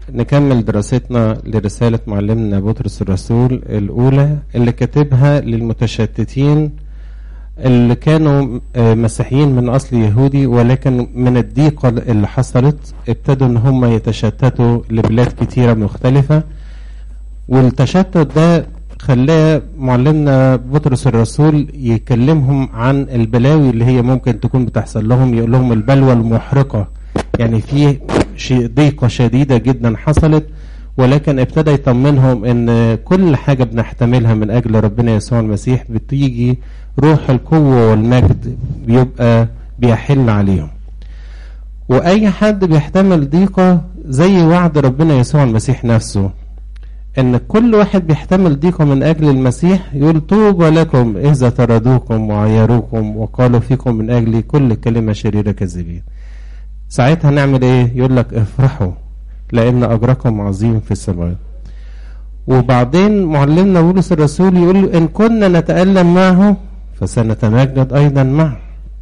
نكمل دراستنا لرسالة معلمنا بطرس الرسول الأولى اللي كاتبها للمتشتتين اللي كانوا مسيحيين من أصل يهودي ولكن من الضيقة اللي حصلت ابتدوا إن هم يتشتتوا لبلاد كتيرة مختلفة والتشتت ده خلاه معلمنا بطرس الرسول يكلمهم عن البلاوي اللي هي ممكن تكون بتحصل لهم يقول لهم البلوى المحرقة يعني في ضيقة شديدة جدا حصلت ولكن ابتدى يطمنهم ان كل حاجة بنحتملها من اجل ربنا يسوع المسيح بتيجي روح القوة والمجد بيبقى بيحل عليهم واي حد بيحتمل ضيقة زي وعد ربنا يسوع المسيح نفسه ان كل واحد بيحتمل ضيقة من اجل المسيح يقول طوبى لكم اذا طردوكم وعيروكم وقالوا فيكم من اجل كل كلمة شريرة كذبين ساعتها نعمل ايه يقول لك افرحوا لان اجركم عظيم في السماء وبعدين معلمنا بولس الرسول يقول ان كنا نتألم معه فسنتمجد ايضا معه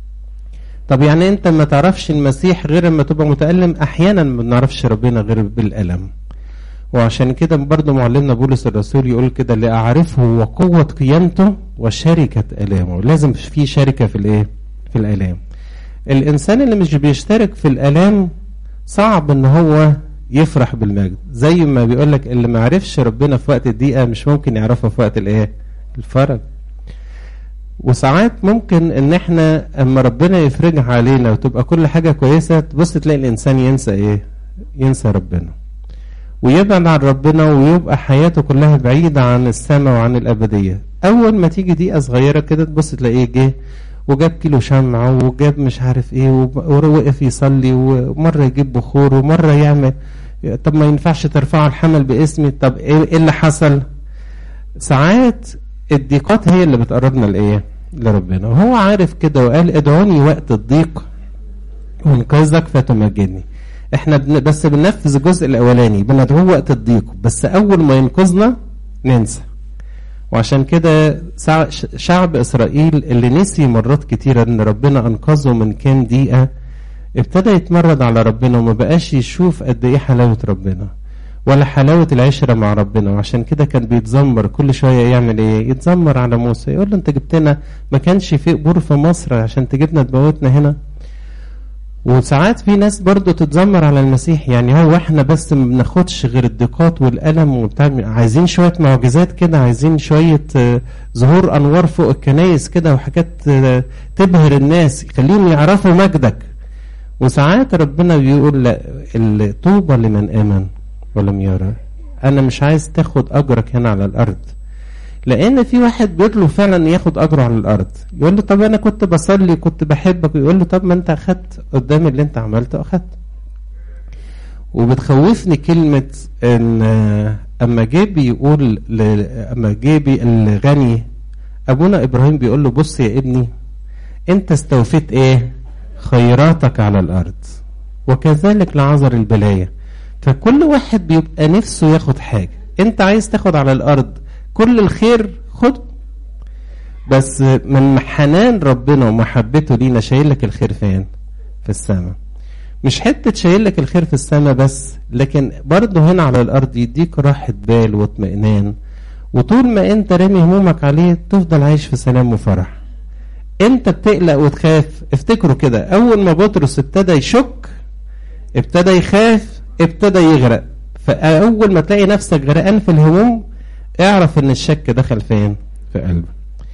طب يعني انت ما تعرفش المسيح غير اما تبقى متألم احيانا ما بنعرفش ربنا غير بالألم وعشان كده برضه معلمنا بولس الرسول يقول كده لأعرفه وقوة قيامته وشركة آلامه لازم في شركة في الايه في الآلام الإنسان اللي مش بيشترك في الآلام صعب ان هو يفرح بالمجد زي ما بيقول لك اللي ما عرفش ربنا في وقت الضيقة مش ممكن يعرفه في وقت الايه الفرج وساعات ممكن ان احنا اما ربنا يفرجها علينا وتبقى كل حاجة كويسة تبص تلاقي الانسان ينسى ايه ينسى ربنا ويبعد عن ربنا ويبقى حياته كلها بعيدة عن السماء وعن الأبدية أول ما تيجي دقيقة صغيرة كده تبص تلاقيه جه وجاب كيلو شمع وجاب مش عارف ايه ووقف يصلي ومرة يجيب بخور ومرة يعمل طب ما ينفعش ترفعوا الحمل باسمي طب ايه اللي حصل ساعات الضيقات هي اللي بتقربنا لايه لربنا وهو عارف كده وقال ادعوني وقت الضيق وانقذك فتمجدني احنا بن بس بننفذ الجزء الاولاني بندعوه وقت الضيق بس اول ما ينقذنا ننسى وعشان كده شعب اسرائيل اللي نسي مرات كتيرة ان ربنا انقذه من كام دقيقة ابتدى يتمرد على ربنا وما بقاش يشوف قد ايه حلاوة ربنا ولا حلاوة العشرة مع ربنا وعشان كده كان بيتذمر كل شوية يعمل ايه يتذمر على موسى يقول له انت جبتنا ما كانش في قبور في مصر عشان تجيبنا تموتنا هنا وساعات في ناس برضو تتذمر على المسيح يعني هو احنا بس ما بناخدش غير الضيقات والألم وبتاع عايزين شوية معجزات كده عايزين شوية ظهور أنوار فوق الكنايس كده وحاجات تبهر الناس يخليهم يعرفوا مجدك وساعات ربنا بيقول لا طوبى لمن آمن ولم يرى أنا مش عايز تاخد أجرك هنا على الأرض لان في واحد بيطلب فعلا ياخد اجره على الارض يقول له طب انا كنت بصلي كنت بحبك يقول له طب ما انت اخدت قدام اللي انت عملته اخدت وبتخوفني كلمة ان اما جه بيقول اما جه الغني ابونا ابراهيم بيقول له بص يا ابني انت استوفيت ايه خيراتك على الارض وكذلك لعذر البلايا فكل واحد بيبقى نفسه ياخد حاجة انت عايز تاخد على الارض كل الخير خد بس من حنان ربنا ومحبته لينا شايل لك الخير فين في السماء مش حتة شايل لك الخير في السماء بس لكن برضه هنا على الأرض يديك راحة بال واطمئنان وطول ما انت رامي همومك عليه تفضل عايش في سلام وفرح انت بتقلق وتخاف افتكروا كده اول ما بطرس ابتدى يشك ابتدى يخاف ابتدى يغرق فاول ما تلاقي نفسك غرقان في الهموم اعرف ان الشك دخل فين في قلبك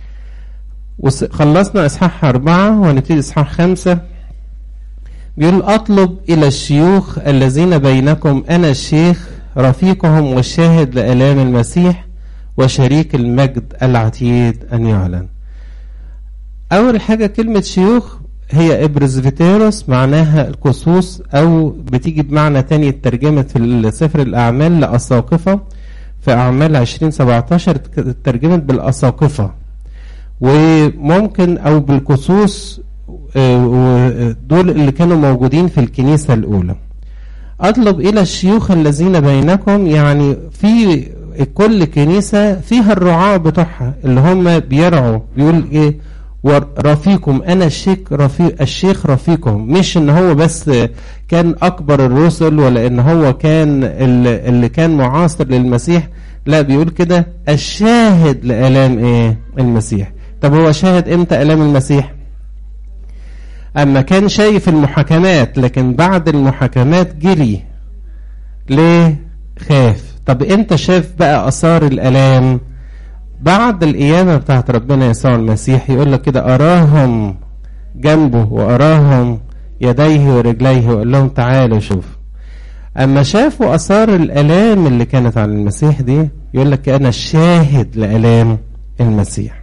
وخلصنا اصحاح اربعة ونبتدي اصحاح خمسة بيقول اطلب الى الشيوخ الذين بينكم انا الشيخ رفيقهم والشاهد لالام المسيح وشريك المجد العتيد ان يعلن اول حاجة كلمة شيوخ هي ابرزفيتيروس معناها الكسوس او بتيجي بمعنى تاني اترجمت في سفر الاعمال لاساقفه في أعمال 2017 ترجمت بالأساقفة وممكن أو بالكسوس دول اللي كانوا موجودين في الكنيسة الأولى أطلب إلى الشيوخ الذين بينكم يعني في كل كنيسة فيها الرعاة بتوعها اللي هم بيرعوا بيقول إيه ورفيقكم انا الشيخ رفيق الشيخ رفيقهم مش ان هو بس كان اكبر الرسل ولا ان هو كان اللي اللي كان معاصر للمسيح لا بيقول كده الشاهد لالام ايه المسيح طب هو شاهد امتى الام المسيح اما كان شايف المحاكمات لكن بعد المحاكمات جري ليه خاف طب انت شاف بقى اثار الالام بعد القيامة بتاعت ربنا يسوع المسيح يقول لك كده أراهم جنبه وأراهم يديه ورجليه وقال لهم تعالوا شوف أما شافوا أثار الآلام اللي كانت على المسيح دي يقول لك أنا شاهد لآلام المسيح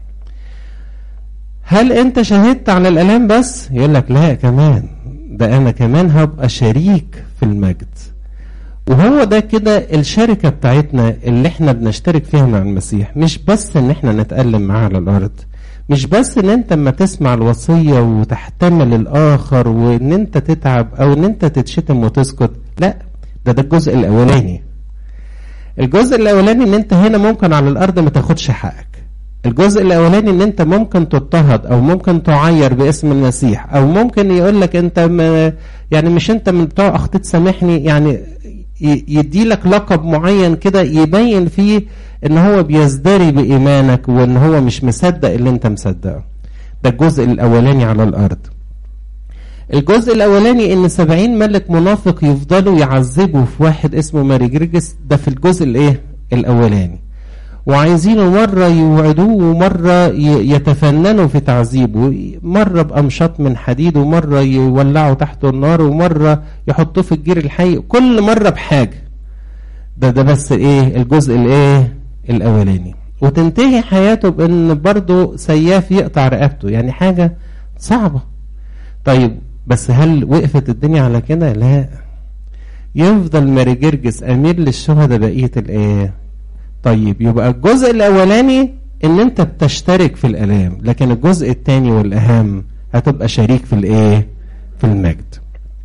هل أنت شهدت على الآلام بس؟ يقول لك لا كمان ده أنا كمان هبقى شريك في المجد وهو ده كده الشركة بتاعتنا اللي احنا بنشترك فيها مع المسيح مش بس ان احنا نتألم معاه على الارض مش بس ان انت اما تسمع الوصية وتحتمل الاخر وان انت تتعب او ان انت تتشتم وتسكت لا ده ده الجزء الاولاني الجزء الاولاني ان انت هنا ممكن على الارض ما تاخدش حقك الجزء الاولاني ان انت ممكن تضطهد او ممكن تعير باسم المسيح او ممكن يقول لك انت ما يعني مش انت من بتوع اخطيت سامحني يعني يدي لك لقب معين كده يبين فيه ان هو بيزدري بايمانك وان هو مش مصدق اللي انت مصدقه ده الجزء الاولاني على الارض الجزء الاولاني ان سبعين ملك منافق يفضلوا يعذبوا في واحد اسمه ماري جرجس ده في الجزء الايه الاولاني وعايزينه مرة يوعدوه ومرة يتفننوا في تعذيبه مرة بأمشاط من حديد ومرة يولعوا تحته النار ومرة يحطوه في الجير الحي كل مرة بحاجة ده ده بس ايه الجزء الايه الاولاني وتنتهي حياته بان برضه سياف يقطع رقبته يعني حاجة صعبة طيب بس هل وقفت الدنيا على كده لا يفضل ماري جرجس امير للشهداء بقية الايه طيب يبقى الجزء الاولاني ان انت بتشترك في الالام لكن الجزء الثاني والاهم هتبقى شريك في الايه في المجد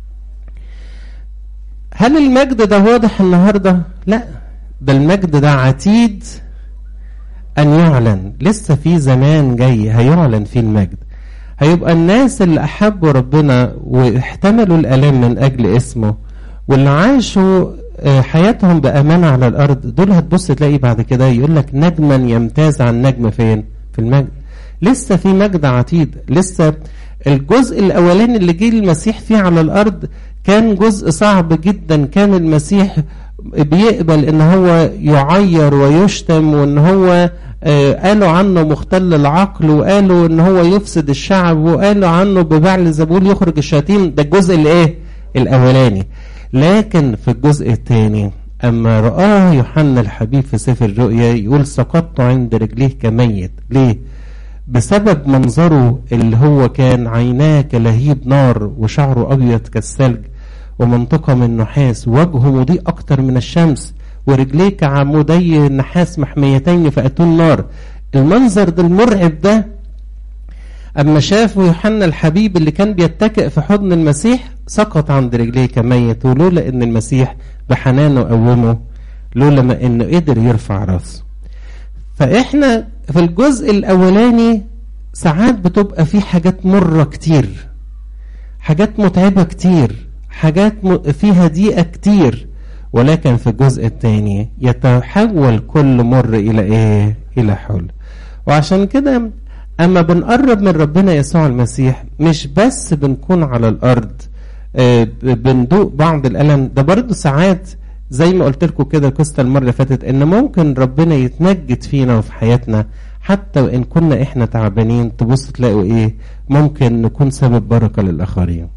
هل المجد ده واضح النهارده لا ده المجد ده عتيد ان يعلن لسه في زمان جاي هيعلن فيه المجد هيبقى الناس اللي احبوا ربنا واحتملوا الالام من اجل اسمه واللي عاشوا حياتهم بأمانة على الأرض دول هتبص تلاقي بعد كده يقول لك نجما يمتاز عن نجم فين في المجد لسه في مجد عتيد لسه الجزء الأولاني اللي جه المسيح فيه على الأرض كان جزء صعب جدا كان المسيح بيقبل ان هو يعير ويشتم وان هو قالوا عنه مختل العقل وقالوا ان هو يفسد الشعب وقالوا عنه ببعل زبول يخرج الشياطين ده الجزء الايه الاولاني لكن في الجزء الثاني أما رآه يوحنا الحبيب في سفر الرؤيا يقول سقطت عند رجليه كميت ليه؟ بسبب منظره اللي هو كان عيناه كلهيب نار وشعره أبيض كالثلج ومنطقة من نحاس وجهه مضيء أكتر من الشمس ورجليه كعمودي نحاس محميتين فأتون نار المنظر ده المرعب ده أما شافوا يوحنا الحبيب اللي كان بيتكئ في حضن المسيح سقط عند رجليه كميت ولولا ان المسيح بحنانه قومه لولا ما انه قدر يرفع راسه فاحنا في الجزء الاولاني ساعات بتبقى في حاجات مرة كتير حاجات متعبة كتير حاجات فيها ضيقة كتير ولكن في الجزء الثاني يتحول كل مر الى ايه الى حل وعشان كده اما بنقرب من ربنا يسوع المسيح مش بس بنكون على الارض بندوق بعض الالم ده برضه ساعات زي ما قلت لكم كده قصه المره اللي فاتت ان ممكن ربنا يتمجد فينا وفي حياتنا حتى وان كنا احنا تعبانين تبص تلاقوا ايه ممكن نكون سبب بركه للاخرين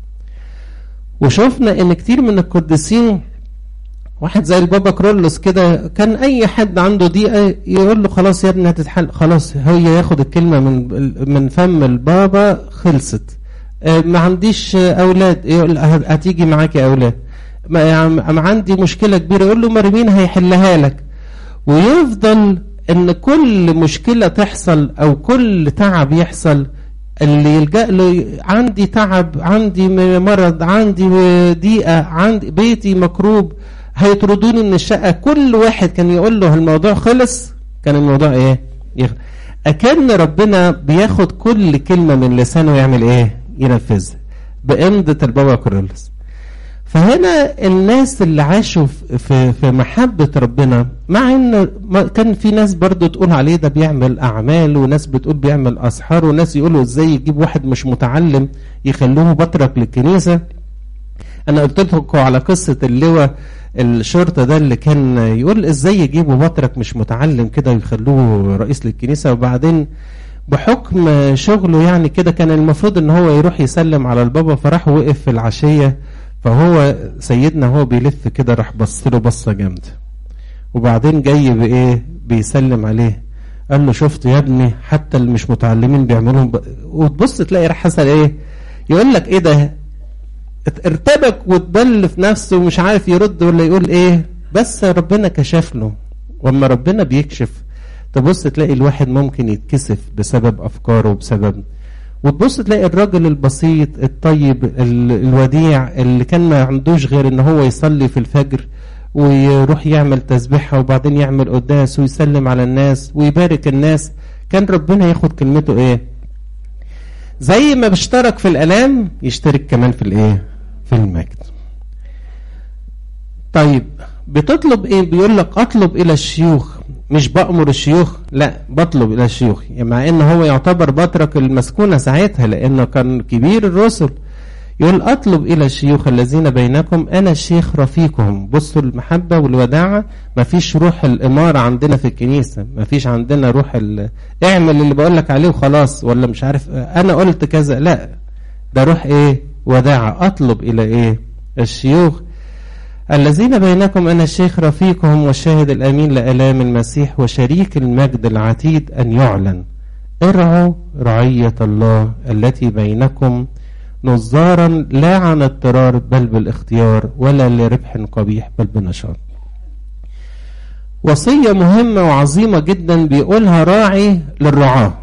وشفنا ان كتير من القديسين واحد زي البابا كرولوس كده كان اي حد عنده ضيقه يقول له خلاص يا ابني هتتحل خلاص هي ياخد الكلمه من من فم البابا خلصت ما عنديش اولاد يقول هتيجي معاكي اولاد ما عندي مشكله كبيره يقول له مرمين هيحلها لك ويفضل ان كل مشكله تحصل او كل تعب يحصل اللي يلجأ له عندي تعب عندي مرض عندي ضيقه عندي بيتي مكروب هيطردوني من الشقه كل واحد كان يقول له الموضوع خلص كان الموضوع ايه يخ... اكن ربنا بياخد كل كلمه من لسانه ويعمل ايه ينفذها بامضه البابا كورولوس فهنا الناس اللي عاشوا في في محبه ربنا مع ان كان في ناس برضو تقول عليه ده بيعمل اعمال وناس بتقول بيعمل اسحار وناس يقولوا ازاي يجيب واحد مش متعلم يخلوه بطرك للكنيسه انا قلت لكم على قصه اللواء الشرطة ده اللي كان يقول ازاي يجيبوا بطرك مش متعلم كده ويخلوه رئيس للكنيسة وبعدين بحكم شغله يعني كده كان المفروض ان هو يروح يسلم على البابا فراح وقف في العشية فهو سيدنا هو بيلف كده راح بص له بصة جامدة وبعدين جاي بايه بيسلم عليه قال له شفت يا ابني حتى اللي مش متعلمين بيعملوهم ب... وتبص تلاقي راح حصل ايه يقول لك ايه ده ارتبك واتبل في نفسه ومش عارف يرد ولا يقول ايه بس ربنا كشف له واما ربنا بيكشف تبص تلاقي الواحد ممكن يتكسف بسبب افكاره بسبب وتبص تلاقي الراجل البسيط الطيب الوديع اللي كان ما عندوش غير ان هو يصلي في الفجر ويروح يعمل تسبيحه وبعدين يعمل قداس ويسلم على الناس ويبارك الناس كان ربنا ياخد كلمته ايه زي ما بيشترك في الالام يشترك كمان في الايه في المجد طيب بتطلب ايه بيقول لك اطلب الى الشيوخ مش بأمر الشيوخ لا بطلب الى الشيوخ مع ان هو يعتبر بطرك المسكونة ساعتها لانه كان كبير الرسل يقول اطلب الى الشيوخ الذين بينكم انا الشيخ رفيقهم بصوا المحبة والوداعة مفيش روح الامارة عندنا في الكنيسة مفيش عندنا روح ال... اعمل اللي بقول لك عليه وخلاص ولا مش عارف انا قلت كذا لا ده روح ايه وداعة اطلب الى ايه الشيوخ الذين بينكم أنا الشيخ رفيقهم والشاهد الأمين لآلام المسيح وشريك المجد العتيد أن يعلن ارعوا رعية الله التي بينكم نظارا لا عن اضطرار بل بالاختيار ولا لربح قبيح بل بنشاط وصية مهمة وعظيمة جدا بيقولها راعي للرعاة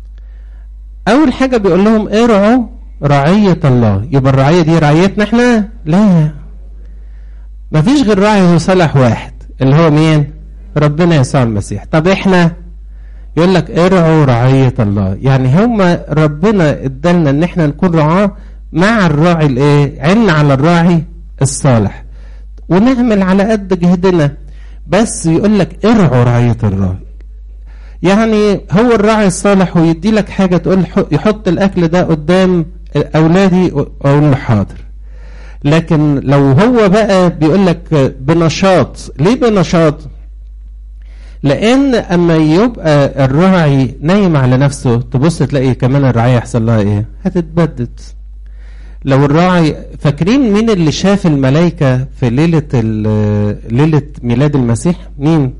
أول حاجة بيقول لهم ارعوا رعية الله يبقى الرعية دي رعيتنا احنا لا ما فيش غير راعي وصالح واحد اللي هو مين ربنا يسوع المسيح طب احنا يقول لك ارعوا رعية الله يعني هما ربنا ادالنا ان احنا نكون رعاة مع الراعي الايه عنا على الراعي الصالح ونعمل على قد جهدنا بس يقول لك ارعوا رعية الله يعني هو الراعي الصالح ويدي لك حاجة تقول يحط الاكل ده قدام اولادي اقول له حاضر لكن لو هو بقى بيقول لك بنشاط ليه بنشاط لان اما يبقى الراعي نايم على نفسه تبص تلاقي كمان الرعايه يحصل لها ايه هتتبدد لو الراعي فاكرين مين اللي شاف الملائكه في ليله ليله ميلاد المسيح مين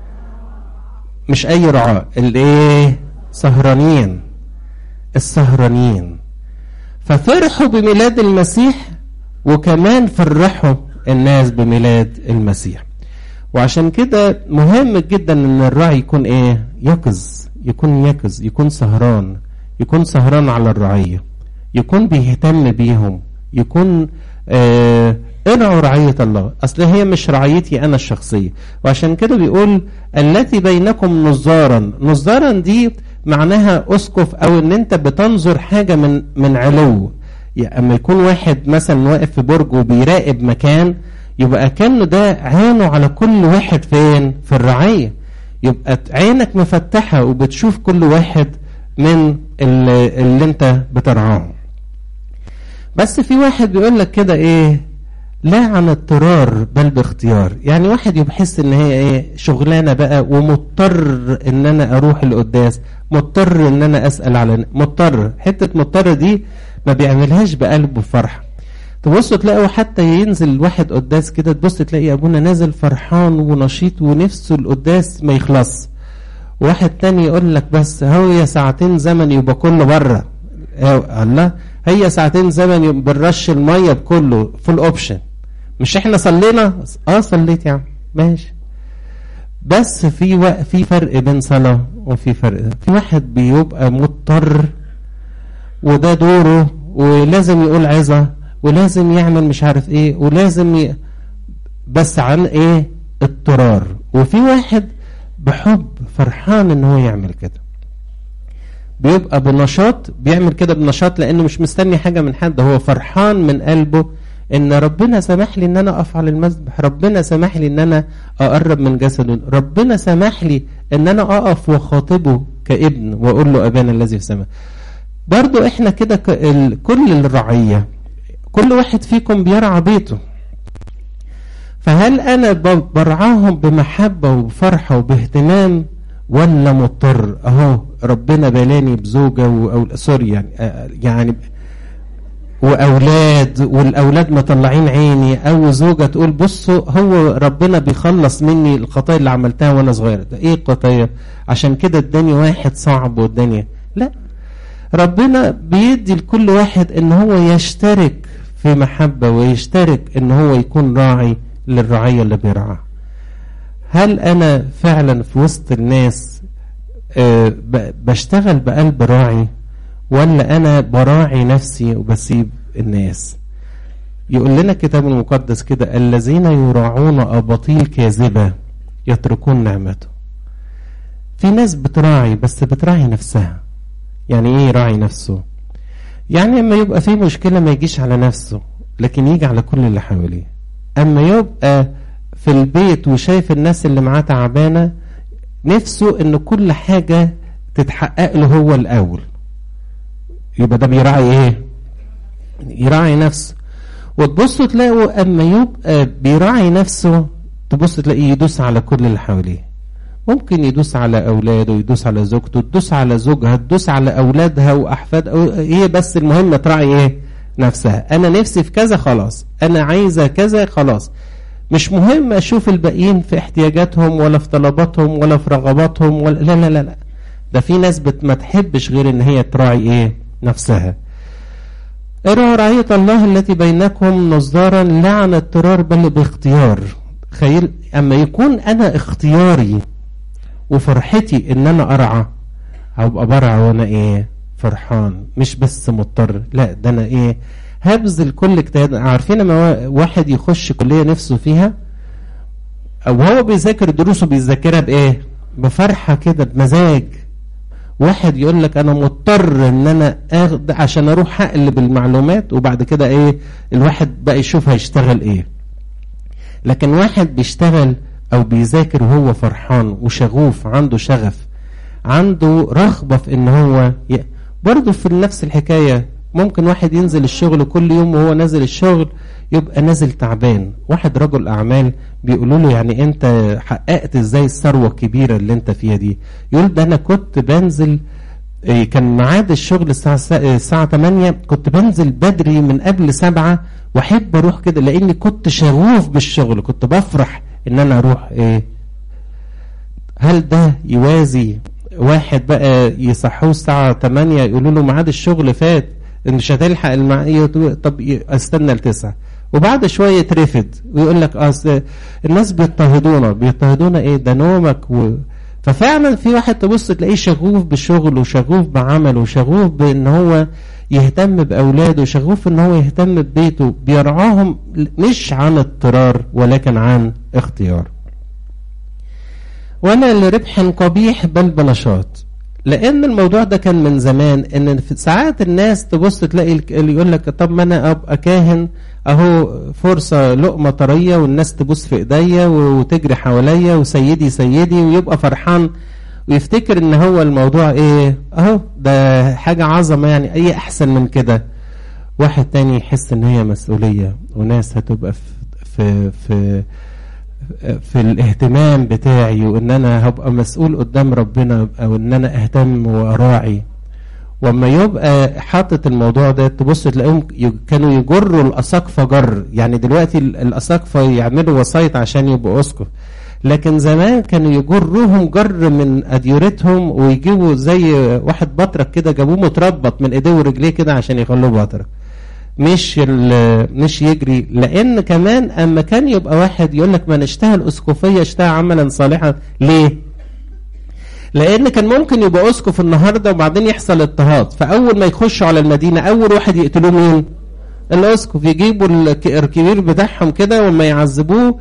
مش اي رعاة الايه سهرانين السهرانين ففرحوا بميلاد المسيح وكمان فرحوا الناس بميلاد المسيح وعشان كده مهم جدا ان الراعي يكون ايه يقظ يكون يقظ يكون سهران يكون سهران على الرعية يكون بيهتم بيهم يكون آه ارعوا رعية الله اصل هي مش رعيتي انا الشخصية وعشان كده بيقول التي بينكم نظارا نظارا دي معناها اسقف او ان انت بتنظر حاجة من من علو يعني اما يكون واحد مثلا واقف في برج وبيراقب مكان يبقى كانه ده عينه على كل واحد فين في الرعية يبقى عينك مفتحة وبتشوف كل واحد من اللي, اللي انت بترعاه بس في واحد بيقول لك كده ايه لا عن اضطرار بل باختيار يعني واحد يبحس ان هي ايه شغلانه بقى ومضطر ان انا اروح القداس مضطر ان انا اسال على مضطر حته مضطر دي ما بيعملهاش بقلب وفرحه تبص تلاقوا حتى ينزل الواحد قداس كده تبص تلاقي ابونا نازل فرحان ونشيط ونفسه القداس ما يخلص واحد تاني يقول لك بس هو ساعتين زمن يبقى كله بره الله هي ساعتين زمن بنرش الميه بكله فول اوبشن مش احنا صلينا اه صليت يا عم ماشي بس في و... في فرق بين صلاه وفي فرق في واحد بيبقى مضطر وده دوره ولازم يقول عظه ولازم يعمل مش عارف ايه ولازم ي... بس عن ايه اضطرار وفي واحد بحب فرحان ان هو يعمل كده بيبقى بنشاط بيعمل كده بنشاط لانه مش مستني حاجه من حد هو فرحان من قلبه ان ربنا سمح لي ان انا اقف على المذبح ربنا سمح لي ان انا اقرب من جسده ربنا سمح لي ان انا اقف واخاطبه كابن واقول له ابانا الذي في السماء برضو احنا كده كل الرعيه كل واحد فيكم بيرعى بيته فهل انا برعاهم بمحبه وبفرحه وباهتمام ولا مضطر اهو ربنا بلاني بزوجه او سوري يعني يعني واولاد والاولاد مطلعين عيني او زوجه تقول بصوا هو ربنا بيخلص مني الخطايا اللي عملتها وانا صغير ده ايه الخطايا عشان كده اداني واحد صعب واداني لا ربنا بيدي لكل واحد ان هو يشترك في محبه ويشترك ان هو يكون راعي للرعيه اللي بيرعاها هل انا فعلا في وسط الناس أه بشتغل بقلب راعي ولا انا براعي نفسي وبسيب الناس يقول لنا الكتاب المقدس كده الذين يراعون اباطيل كاذبه يتركون نعمته في ناس بتراعي بس بتراعي نفسها يعني ايه يراعي نفسه يعني اما يبقى في مشكله ما يجيش على نفسه لكن يجي على كل اللي حواليه اما يبقى في البيت وشايف الناس اللي معاه تعبانه نفسه ان كل حاجه تتحقق له هو الاول يبقى ده بيراعي ايه يراعي نفسه وتبصوا تلاقوا اما يبقى بيراعي نفسه تبص تلاقيه يدوس على كل اللي حواليه ممكن يدوس على اولاده يدوس على زوجته تدوس على زوجها تدوس على اولادها واحفاد أو هي بس المهم تراعي ايه نفسها انا نفسي في كذا خلاص انا عايزه كذا خلاص مش مهم اشوف الباقيين في احتياجاتهم ولا في طلباتهم ولا في رغباتهم ولا لا لا لا, لا. ده في ناس بت ما تحبش غير ان هي تراعي ايه نفسها ارعوا رعية الله التي بينكم نصدارا لا عن اضطرار بل باختيار خيل اما يكون انا اختياري وفرحتي ان انا ارعى هبقى برعى وانا ايه فرحان مش بس مضطر لا ده انا ايه هبذل كل اجتهاد عارفين لما واحد يخش كليه نفسه فيها او هو بيذاكر دروسه بيذاكرها بايه بفرحه كده بمزاج واحد يقول لك انا مضطر ان انا اخد عشان اروح اقلب المعلومات وبعد كده ايه الواحد بقى يشوف هيشتغل ايه لكن واحد بيشتغل او بيذاكر وهو فرحان وشغوف عنده شغف عنده رغبة في ان هو ي... برضه في نفس الحكاية ممكن واحد ينزل الشغل كل يوم وهو نازل الشغل يبقى نازل تعبان واحد رجل اعمال بيقولوا له يعني انت حققت ازاي الثروه الكبيره اللي انت فيها دي يقول ده انا كنت بنزل كان ميعاد الشغل الساعة الساعة 8 كنت بنزل بدري من قبل سبعة واحب اروح كده لاني كنت شغوف بالشغل كنت بفرح ان انا اروح ايه هل ده يوازي واحد بقى يصحوه الساعة 8 يقولوا له ميعاد الشغل فات مش هتلحق المع... طب استنى لتسعة وبعد شوية يترفض ويقول لك اصل الناس بيضطهدونا بيضطهدونا ايه ده نومك و... ففعلا في واحد تبص تلاقيه شغوف بالشغل وشغوف بعمله وشغوف بان هو يهتم باولاده وشغوف ان هو يهتم ببيته بيرعاهم مش عن اضطرار ولكن عن اختيار ولا لربح قبيح بل بنشاط لان الموضوع ده كان من زمان ان في ساعات الناس تبص تلاقي اللي يقول لك طب ما انا ابقى كاهن اهو فرصه لقمه طريه والناس تبص في ايديا وتجري حواليا وسيدي سيدي ويبقى فرحان ويفتكر ان هو الموضوع ايه اهو ده حاجه عظمه يعني اي احسن من كده واحد تاني يحس ان هي مسؤوليه وناس هتبقى في في في في الاهتمام بتاعي وان انا هبقى مسؤول قدام ربنا او ان انا اهتم واراعي واما يبقى حاطط الموضوع ده تبص تلاقيهم كانوا يجروا الاساقفه جر يعني دلوقتي الاساقفه يعملوا وسايط عشان يبقوا اسقف لكن زمان كانوا يجروهم جر من اديورتهم ويجيبوا زي واحد بطرك كده جابوه متربط من ايديه ورجليه كده عشان يخلوه بطرك مش مش يجري لان كمان اما كان يبقى واحد يقول لك من اشتهى الاسقفيه اشتهى عملا صالحا ليه؟ لان كان ممكن يبقى اسقف النهارده وبعدين يحصل اضطهاد فاول ما يخشوا على المدينه اول واحد يقتلوه مين؟ الاسقف يجيبوا الكبير بتاعهم كده وما يعذبوه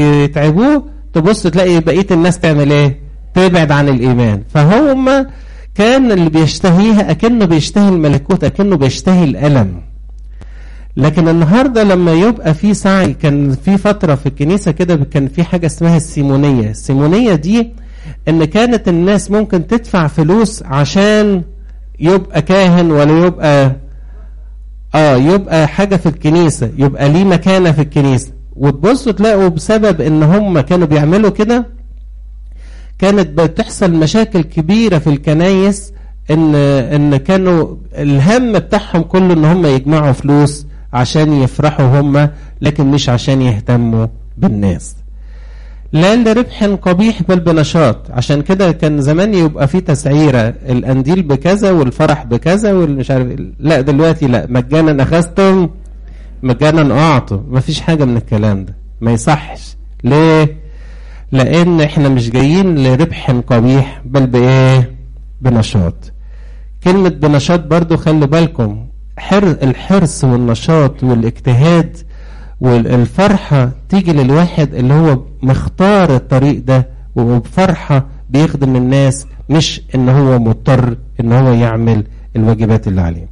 ويتعبوه تبص تلاقي بقيه الناس تعمل ايه؟ تبعد عن الايمان فهم كان اللي بيشتهيها أكنه بيشتهي الملكوت أكنه بيشتهي الألم لكن النهارده لما يبقى في سعي كان في فتره في الكنيسه كده كان في حاجه اسمها السيمونيه السيمونيه دي ان كانت الناس ممكن تدفع فلوس عشان يبقى كاهن ولا يبقى اه يبقى حاجه في الكنيسه يبقى ليه مكانه في الكنيسه وتبصوا تلاقوا بسبب ان هم كانوا بيعملوا كده كانت بتحصل مشاكل كبيره في الكنايس ان ان كانوا الهم بتاعهم كله ان هم يجمعوا فلوس عشان يفرحوا هم لكن مش عشان يهتموا بالناس لا لربح قبيح بل بنشاط عشان كده كان زمان يبقى في تسعيره الانديل بكذا والفرح بكذا والمش عارف لا دلوقتي لا مجانا اخذتم مجانا اعطوا مفيش حاجه من الكلام ده ما يصحش ليه لان احنا مش جايين لربح قبيح بل بايه بنشاط كلمه بنشاط برضو خلوا بالكم حر الحرص والنشاط والاجتهاد والفرحة تيجي للواحد اللي هو مختار الطريق ده وبفرحة بيخدم الناس مش ان هو مضطر ان هو يعمل الواجبات اللي عليه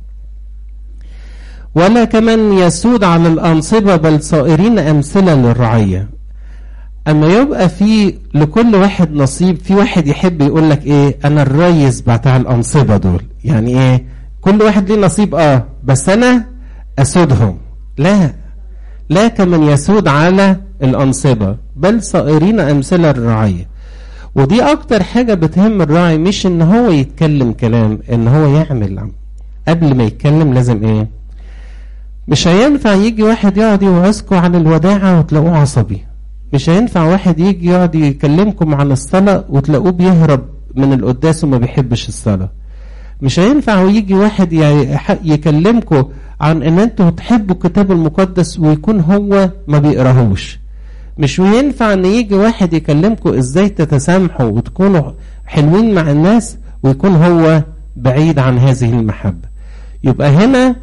ولا كمان يسود على الأنصبة بل صائرين أمثلة للرعية أما يبقى في لكل واحد نصيب في واحد يحب يقول لك إيه أنا الريس بتاع الأنصبة دول يعني إيه كل واحد ليه نصيب اه بس انا اسودهم لا لا كمن يسود على الانصبه بل صائرين امثله الرعيه ودي اكتر حاجه بتهم الراعي مش ان هو يتكلم كلام ان هو يعمل قبل ما يتكلم لازم ايه مش هينفع يجي واحد يقعد يوعظكم عن الوداعه وتلاقوه عصبي مش هينفع واحد يجي يقعد يكلمكم عن الصلاه وتلاقوه بيهرب من القداس وما بيحبش الصلاه مش هينفع ويجي واحد يكلمكم عن ان انتوا تحبوا الكتاب المقدس ويكون هو ما بيقراهوش مش ينفع ان يجي واحد يكلمكم ازاي تتسامحوا وتكونوا حلوين مع الناس ويكون هو بعيد عن هذه المحبة يبقى هنا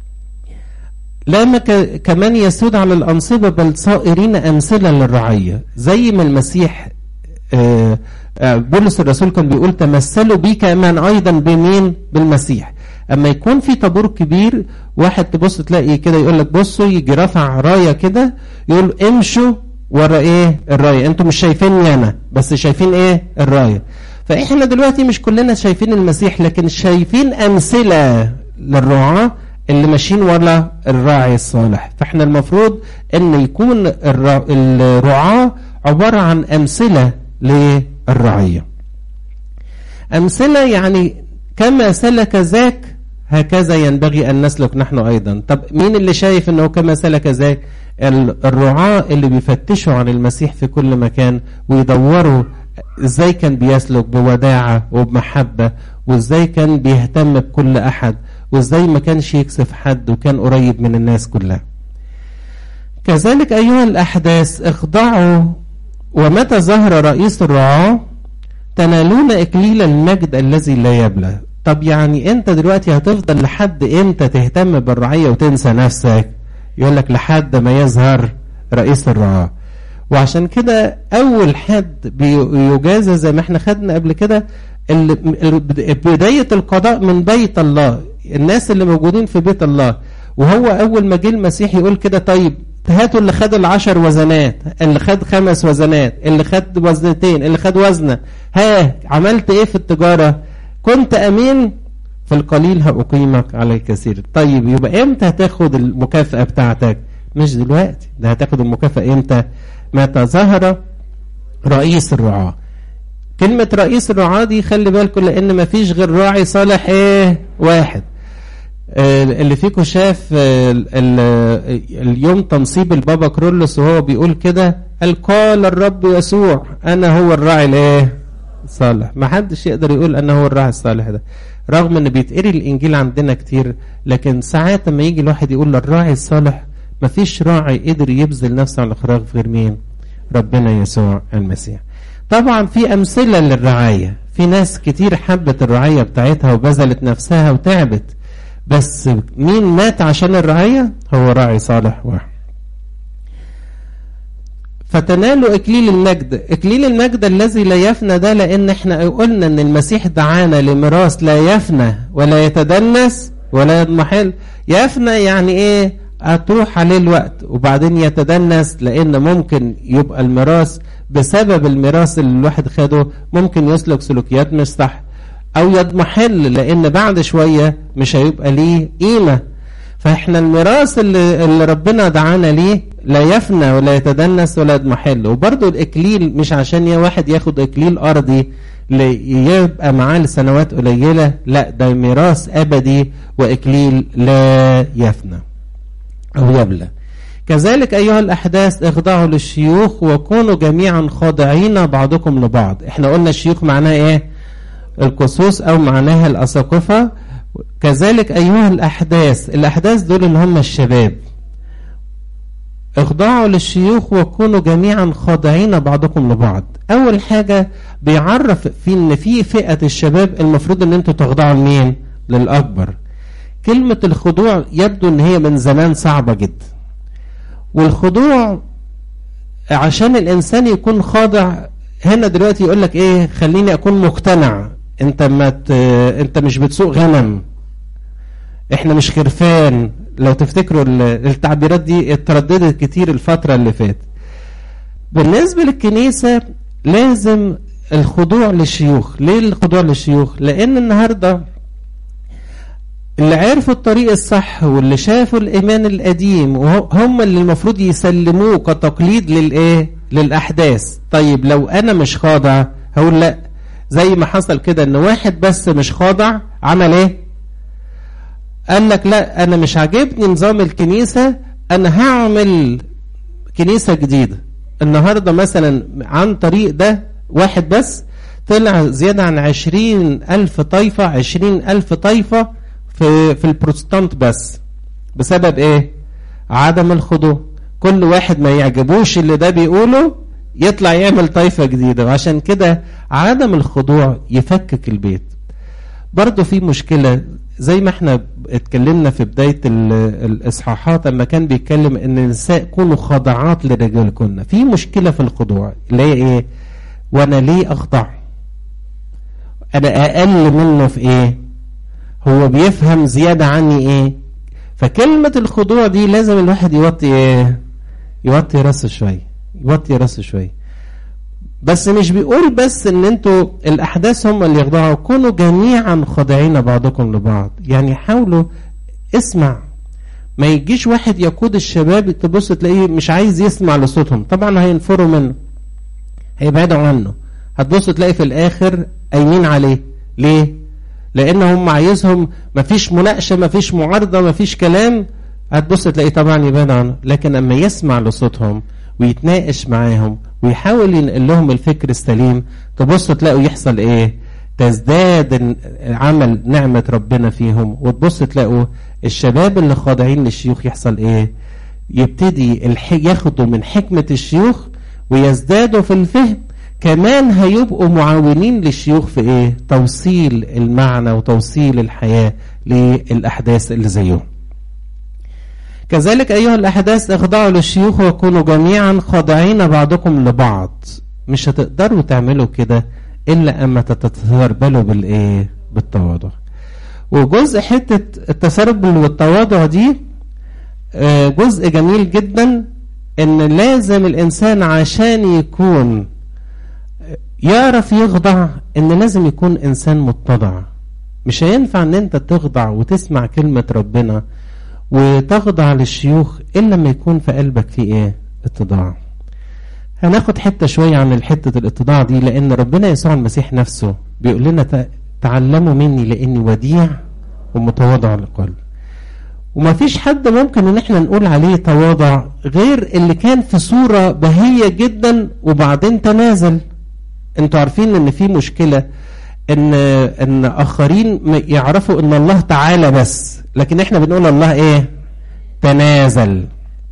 لا كمان يسود على الأنصبة بل صائرين أمثلة للرعية زي ما المسيح آه بولس الرسول كان بيقول تمثلوا بي كمان ايضا بمين بالمسيح اما يكون في طابور كبير واحد تبص تلاقي كده يقول لك بصوا يجي رافع رايه كده يقول امشوا ورا ايه الرايه انتوا مش شايفيني انا بس شايفين ايه الرايه فاحنا دلوقتي مش كلنا شايفين المسيح لكن شايفين امثله للرعاه اللي ماشيين ورا الراعي الصالح فاحنا المفروض ان يكون الرعاه عباره عن امثله للرعية أمثلة يعني كما سلك ذاك هكذا ينبغي أن نسلك نحن أيضا طب مين اللي شايف أنه كما سلك ذاك الرعاة اللي بيفتشوا عن المسيح في كل مكان ويدوروا ازاي كان بيسلك بوداعة وبمحبة وازاي كان بيهتم بكل أحد وازاي ما كانش يكسف حد وكان قريب من الناس كلها كذلك أيها الأحداث اخضعوا ومتى ظهر رئيس الرعاة تنالون إكليل المجد الذي لا يبلى طب يعني انت دلوقتي هتفضل لحد امتى تهتم بالرعية وتنسى نفسك يقول لك لحد ما يظهر رئيس الرعاة وعشان كده اول حد بيجازى زي ما احنا خدنا قبل كده بداية القضاء من بيت الله الناس اللي موجودين في بيت الله وهو اول ما جه المسيح يقول كده طيب هاتوا اللي خد العشر وزنات اللي خد خمس وزنات اللي خد وزنتين اللي خد وزنة ها عملت ايه في التجارة كنت امين في القليل هأقيمك على الكثير طيب يبقى امتى هتاخد المكافأة بتاعتك مش دلوقتي ده هتاخد المكافأة امتى متى ظهر رئيس الرعاة كلمة رئيس الرعاة دي خلي بالكم لأن مفيش غير راعي صالح ايه واحد اللي فيكم شاف اليوم تنصيب البابا كرولوس وهو بيقول كده قال قال الرب يسوع انا هو الراعي الايه صالح ما حدش يقدر يقول انا هو الراعي الصالح ده رغم ان بيتقري الانجيل عندنا كتير لكن ساعات لما يجي الواحد يقول الراعي الصالح ما فيش راعي قدر يبذل نفسه على الاخراج غير مين ربنا يسوع المسيح طبعا في امثله للرعايه في ناس كتير حبت الرعايه بتاعتها وبذلت نفسها وتعبت بس مين مات عشان الرعاية هو راعي صالح واحد فتنالوا اكليل المجد اكليل المجد الذي لا يفنى ده لان احنا قلنا ان المسيح دعانا لميراث لا يفنى ولا يتدنس ولا يضمحل يفنى يعني ايه هتروح عليه الوقت وبعدين يتدنس لان ممكن يبقى الميراث بسبب الميراث اللي الواحد خده ممكن يسلك سلوكيات مش صح او يضمحل لان بعد شويه مش هيبقى ليه قيمه فاحنا الميراث اللي, اللي ربنا دعانا ليه لا يفنى ولا يتدنس ولا يضمحل وبرضه الاكليل مش عشان يا واحد ياخد اكليل ارضي يبقى معاه لسنوات قليله لا ده ميراث ابدي واكليل لا يفنى او يبلى كذلك ايها الاحداث اخضعوا للشيوخ وكونوا جميعا خاضعين بعضكم لبعض احنا قلنا الشيوخ معناها ايه القصوص او معناها الاساقفه كذلك ايها الاحداث الاحداث دول اللي هم الشباب اخضعوا للشيوخ وكونوا جميعا خاضعين بعضكم لبعض اول حاجه بيعرف في ان في فئه الشباب المفروض ان انتوا تخضعوا لمين للاكبر كلمه الخضوع يبدو ان هي من زمان صعبه جدا والخضوع عشان الانسان يكون خاضع هنا دلوقتي يقول لك ايه خليني اكون مقتنع انت ما ت... انت مش بتسوق غنم احنا مش خرفان لو تفتكروا التعبيرات دي اترددت كتير الفترة اللي فاتت بالنسبة للكنيسة لازم الخضوع للشيوخ ليه الخضوع للشيوخ لان النهاردة اللي عرفوا الطريق الصح واللي شافوا الايمان القديم هم اللي المفروض يسلموه كتقليد للايه للاحداث طيب لو انا مش خاضع هقول لا زي ما حصل كده ان واحد بس مش خاضع عمل ايه قال لك لا انا مش عاجبني نظام الكنيسة انا هعمل كنيسة جديدة النهاردة مثلا عن طريق ده واحد بس طلع زيادة عن عشرين ألف طايفة عشرين ألف طايفة في, في البروتستانت بس بسبب ايه عدم الخضوع كل واحد ما يعجبوش اللي ده بيقوله يطلع يعمل طائفة جديدة وعشان كده عدم الخضوع يفكك البيت برضه في مشكلة زي ما احنا اتكلمنا في بداية الإصحاحات لما كان بيتكلم ان النساء كونوا خاضعات لرجالكن في مشكلة في الخضوع اللي هي ايه وانا ليه اخضع انا اقل منه في ايه هو بيفهم زيادة عني ايه فكلمة الخضوع دي لازم الواحد يوطي ايه يوطي راسه شوية يوطي راسه شوية بس مش بيقول بس ان انتوا الاحداث هم اللي يخضعوا كونوا جميعا خاضعين بعضكم لبعض يعني حاولوا اسمع ما يجيش واحد يقود الشباب تبص تلاقيه مش عايز يسمع لصوتهم طبعا هينفروا منه هيبعدوا عنه هتبص تلاقي في الاخر قايمين عليه ليه لان هم عايزهم مفيش مناقشه مفيش معارضه مفيش كلام هتبص تلاقيه طبعا يبعد عنه لكن اما يسمع لصوتهم ويتناقش معاهم ويحاول ينقل لهم الفكر السليم تبص تلاقوا يحصل ايه تزداد عمل نعمة ربنا فيهم وتبص تلاقوا الشباب اللي خاضعين للشيوخ يحصل ايه يبتدي ياخدوا من حكمة الشيوخ ويزدادوا في الفهم كمان هيبقوا معاونين للشيوخ في ايه توصيل المعنى وتوصيل الحياة للأحداث اللي زيهم كذلك أيها الأحداث اخضعوا للشيوخ وكونوا جميعا خاضعين بعضكم لبعض مش هتقدروا تعملوا كده إلا أما تتسربلوا بالإيه بالتواضع وجزء حتة التسربل والتواضع دي جزء جميل جدا ان لازم الانسان عشان يكون يعرف يخضع ان لازم يكون انسان متضع مش هينفع ان انت تخضع وتسمع كلمة ربنا وتخضع للشيوخ الا لما يكون في قلبك في ايه اتضاع هناخد حتة شوية عن الحتة الاتضاع دي لان ربنا يسوع المسيح نفسه بيقول لنا تعلموا مني لاني وديع ومتواضع القلب وما فيش حد ممكن ان احنا نقول عليه تواضع غير اللي كان في صورة بهية جدا وبعدين تنازل انتوا عارفين ان في مشكلة ان ان اخرين يعرفوا ان الله تعالى بس لكن احنا بنقول الله ايه تنازل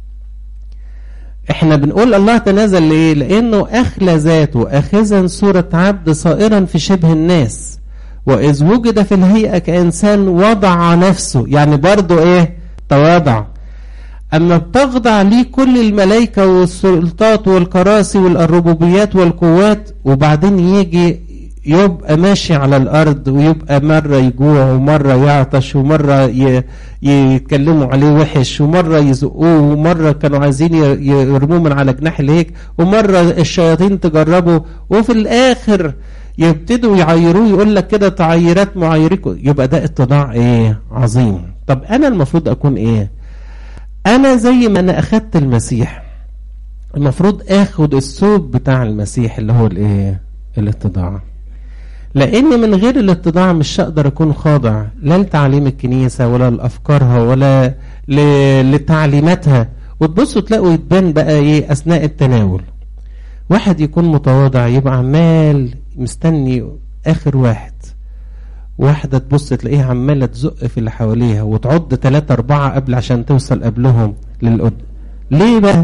احنا بنقول الله تنازل ليه لانه اخلى ذاته اخذا صورة عبد صائرا في شبه الناس واذ وجد في الهيئة كانسان وضع نفسه يعني برضه ايه تواضع اما بتخضع ليه كل الملائكة والسلطات والكراسي والربوبيات والقوات وبعدين يجي يبقى ماشي على الارض ويبقى مرة يجوع ومرة يعطش ومرة ي... يتكلموا عليه وحش ومرة يزقوه ومرة كانوا عايزين يرموه من على جناح الهيك ومرة الشياطين تجربه وفي الاخر يبتدوا يعيروه يقول لك كده تعيرات معيركم يبقى ده اتضاع ايه عظيم طب انا المفروض اكون ايه انا زي ما انا اخدت المسيح المفروض اخد الثوب بتاع المسيح اللي هو الايه الاتضاع لان من غير الاتضاع مش هقدر اكون خاضع لا لتعليم الكنيسه ولا لافكارها ولا لتعليماتها وتبصوا تلاقوا يتبان بقى ايه اثناء التناول واحد يكون متواضع يبقى عمال مستني اخر واحد واحدة تبص تلاقيها عمالة تزق في اللي حواليها وتعد ثلاثة أربعة قبل عشان توصل قبلهم للقد ليه بقى؟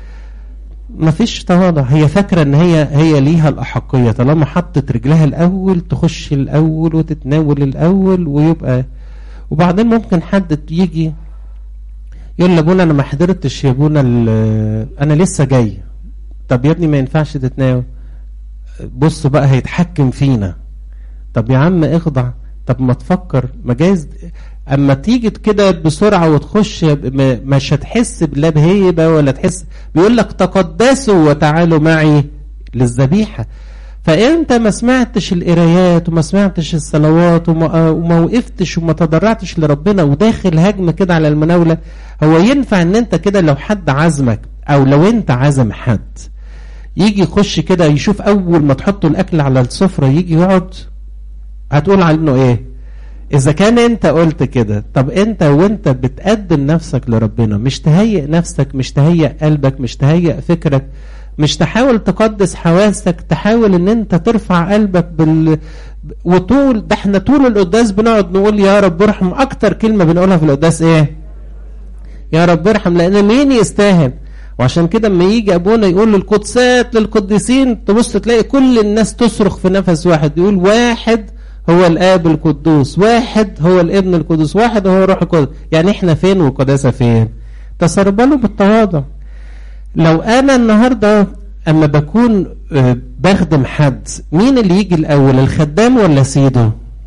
مفيش تواضع هي فاكرة ان هي هي ليها الأحقية طالما حطت رجلها الأول تخش الأول وتتناول الأول ويبقى وبعدين ممكن حد يجي يقول لابونا أنا ما حضرتش يا ابونا أنا لسه جاي طب يا ابني ما ينفعش تتناول بص بقى هيتحكم فينا طب يا عم اخضع طب ما تفكر ما جايز اما تيجي كده بسرعه وتخش مش هتحس لا بهيبه ولا تحس بيقول لك تقدسوا وتعالوا معي للذبيحه فانت ما سمعتش القرايات وما سمعتش الصلوات وما, وما وقفتش وما تضرعتش لربنا وداخل هجمه كده على المناوله هو ينفع ان انت كده لو حد عزمك او لو انت عزم حد يجي يخش كده يشوف اول ما تحطوا الاكل على السفره يجي يقعد هتقول عنه ايه اذا كان انت قلت كده طب انت وانت بتقدم نفسك لربنا مش تهيئ نفسك مش تهيئ قلبك مش تهيئ فكرك مش تحاول تقدس حواسك تحاول ان انت ترفع قلبك بال وطول ده احنا طول القداس بنقعد نقول يا رب ارحم اكتر كلمه بنقولها في القداس ايه يا رب ارحم لان مين يستاهل وعشان كده اما يجي ابونا يقول للقدسات للقديسين تبص تلاقي كل الناس تصرخ في نفس واحد يقول واحد هو الاب القدوس واحد هو الابن القدوس واحد هو الروح القدس يعني احنا فين والقداسه فين تسربلوا بالتواضع لو انا النهارده اما بكون بخدم حد مين اللي يجي الاول الخدام ولا سيده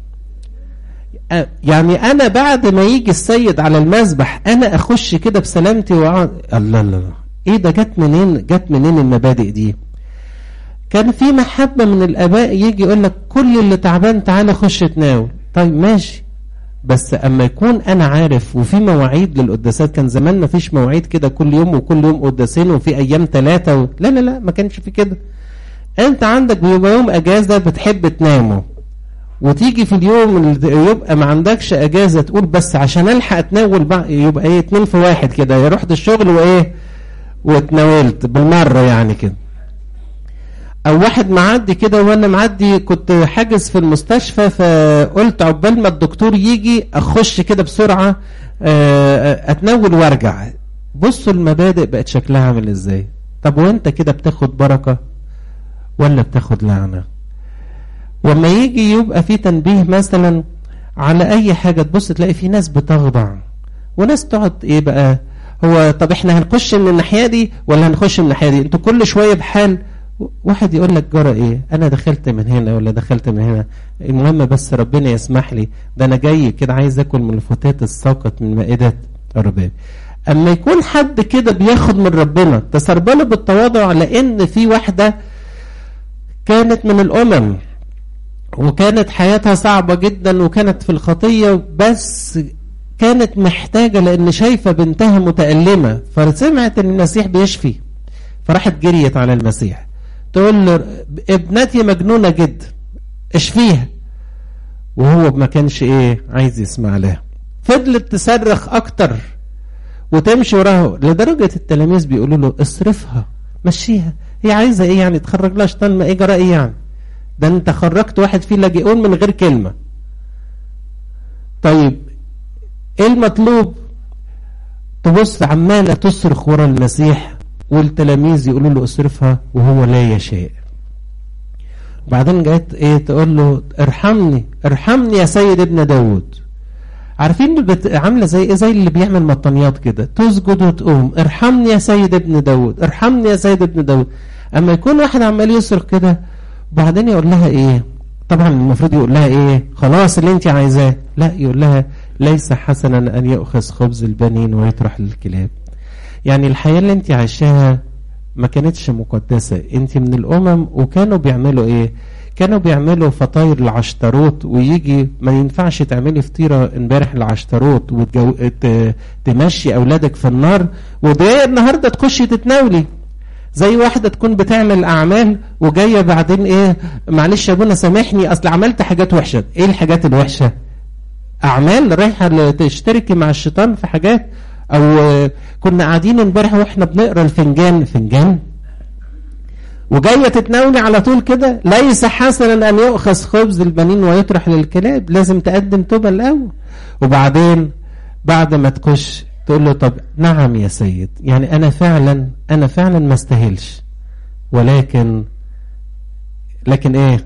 يعني انا بعد ما يجي السيد على المذبح انا اخش كده بسلامتي وأقعد الله الله ايه ده جت منين جت منين المبادئ دي كان في محبة من الآباء يجي يقول لك كل اللي تعبان تعالى خش تناول طيب ماشي بس أما يكون أنا عارف وفي مواعيد للقداسات كان زمان ما فيش مواعيد كده كل يوم وكل يوم قداسين وفي أيام ثلاثة و... لا لا لا ما كانش في كده أنت عندك بيبقى يوم أجازة بتحب تنامه وتيجي في اليوم اللي يبقى ما عندكش أجازة تقول بس عشان ألحق أتناول بقى يبقى إيه اتنين في واحد كده يا رحت الشغل وإيه واتناولت بالمرة يعني كده او واحد معدي كده وانا معدي كنت حاجز في المستشفى فقلت عقبال ما الدكتور يجي اخش كده بسرعه اتناول وارجع بصوا المبادئ بقت شكلها عامل ازاي طب وانت كده بتاخد بركه ولا بتاخد لعنه وما يجي يبقى في تنبيه مثلا على اي حاجه تبص تلاقي في ناس بتخضع وناس تقعد ايه بقى هو طب احنا هنخش من الناحيه دي ولا هنخش من الناحيه دي انتوا كل شويه بحال واحد يقول لك جرى ايه انا دخلت من هنا ولا دخلت من هنا المهم بس ربنا يسمح لي ده انا جاي كده عايز اكل من الفتات الساقط من مائدة الرباب اما يكون حد كده بياخد من ربنا تسربله بالتواضع لان في واحدة كانت من الامم وكانت حياتها صعبة جدا وكانت في الخطية بس كانت محتاجة لان شايفة بنتها متألمة فسمعت ان المسيح بيشفي فراحت جريت على المسيح تقول له ابنتي مجنونة جدا اشفيها وهو ما كانش ايه عايز يسمع لها فضلت تصرخ اكتر وتمشي وراها لدرجة التلاميذ بيقولوا له اصرفها مشيها هي عايزة ايه يعني تخرج لها شيطان ما ايه جرى ايه يعني ده انت خرجت واحد فيه لاجئون من غير كلمة طيب ايه المطلوب تبص عمالة تصرخ ورا المسيح والتلاميذ يقولوا له اصرفها وهو لا يشاء بعدين جت ايه تقول له ارحمني ارحمني يا سيد ابن داود عارفين بت... عامله زي ايه زي اللي بيعمل مطنيات كده تسجد وتقوم ارحمني يا سيد ابن داود ارحمني يا سيد ابن داود اما يكون واحد عمال يصرخ كده وبعدين يقول لها ايه طبعا المفروض يقول لها ايه خلاص اللي انت عايزاه لا يقول لها ليس حسنا ان يؤخذ خبز البنين ويطرح للكلاب يعني الحياه اللي انت عايشاها ما كانتش مقدسه انت من الامم وكانوا بيعملوا ايه كانوا بيعملوا فطاير العشتروت ويجي ما ينفعش تعملي فطيره امبارح العشتروت وتمشي اولادك في النار وده النهارده تخشي تتناولي زي واحدة تكون بتعمل أعمال وجاية بعدين إيه معلش يا ابونا سامحني أصل عملت حاجات وحشة إيه الحاجات الوحشة أعمال رايحة تشتركي مع الشيطان في حاجات أو كنا قاعدين امبارح وإحنا بنقرا الفنجان فنجان وجاية تتناولي على طول كده ليس حسنا أن يؤخذ خبز البنين ويطرح للكلاب لازم تقدم توبة الأول وبعدين بعد ما تخش تقول له طب نعم يا سيد يعني أنا فعلا أنا فعلا ما استاهلش ولكن لكن إيه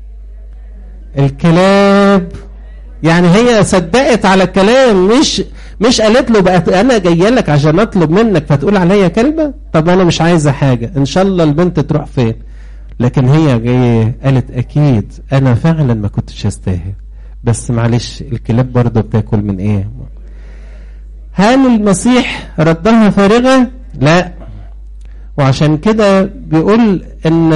الكلاب يعني هي صدقت على الكلام مش مش قالت له بقى انا جايه لك عشان اطلب منك فتقول عليا كلمه طب انا مش عايزه حاجه ان شاء الله البنت تروح فين لكن هي جايه قالت اكيد انا فعلا ما كنتش استاهل بس معلش الكلاب برضه بتاكل من ايه هل المسيح ردها فارغه لا وعشان كده بيقول ان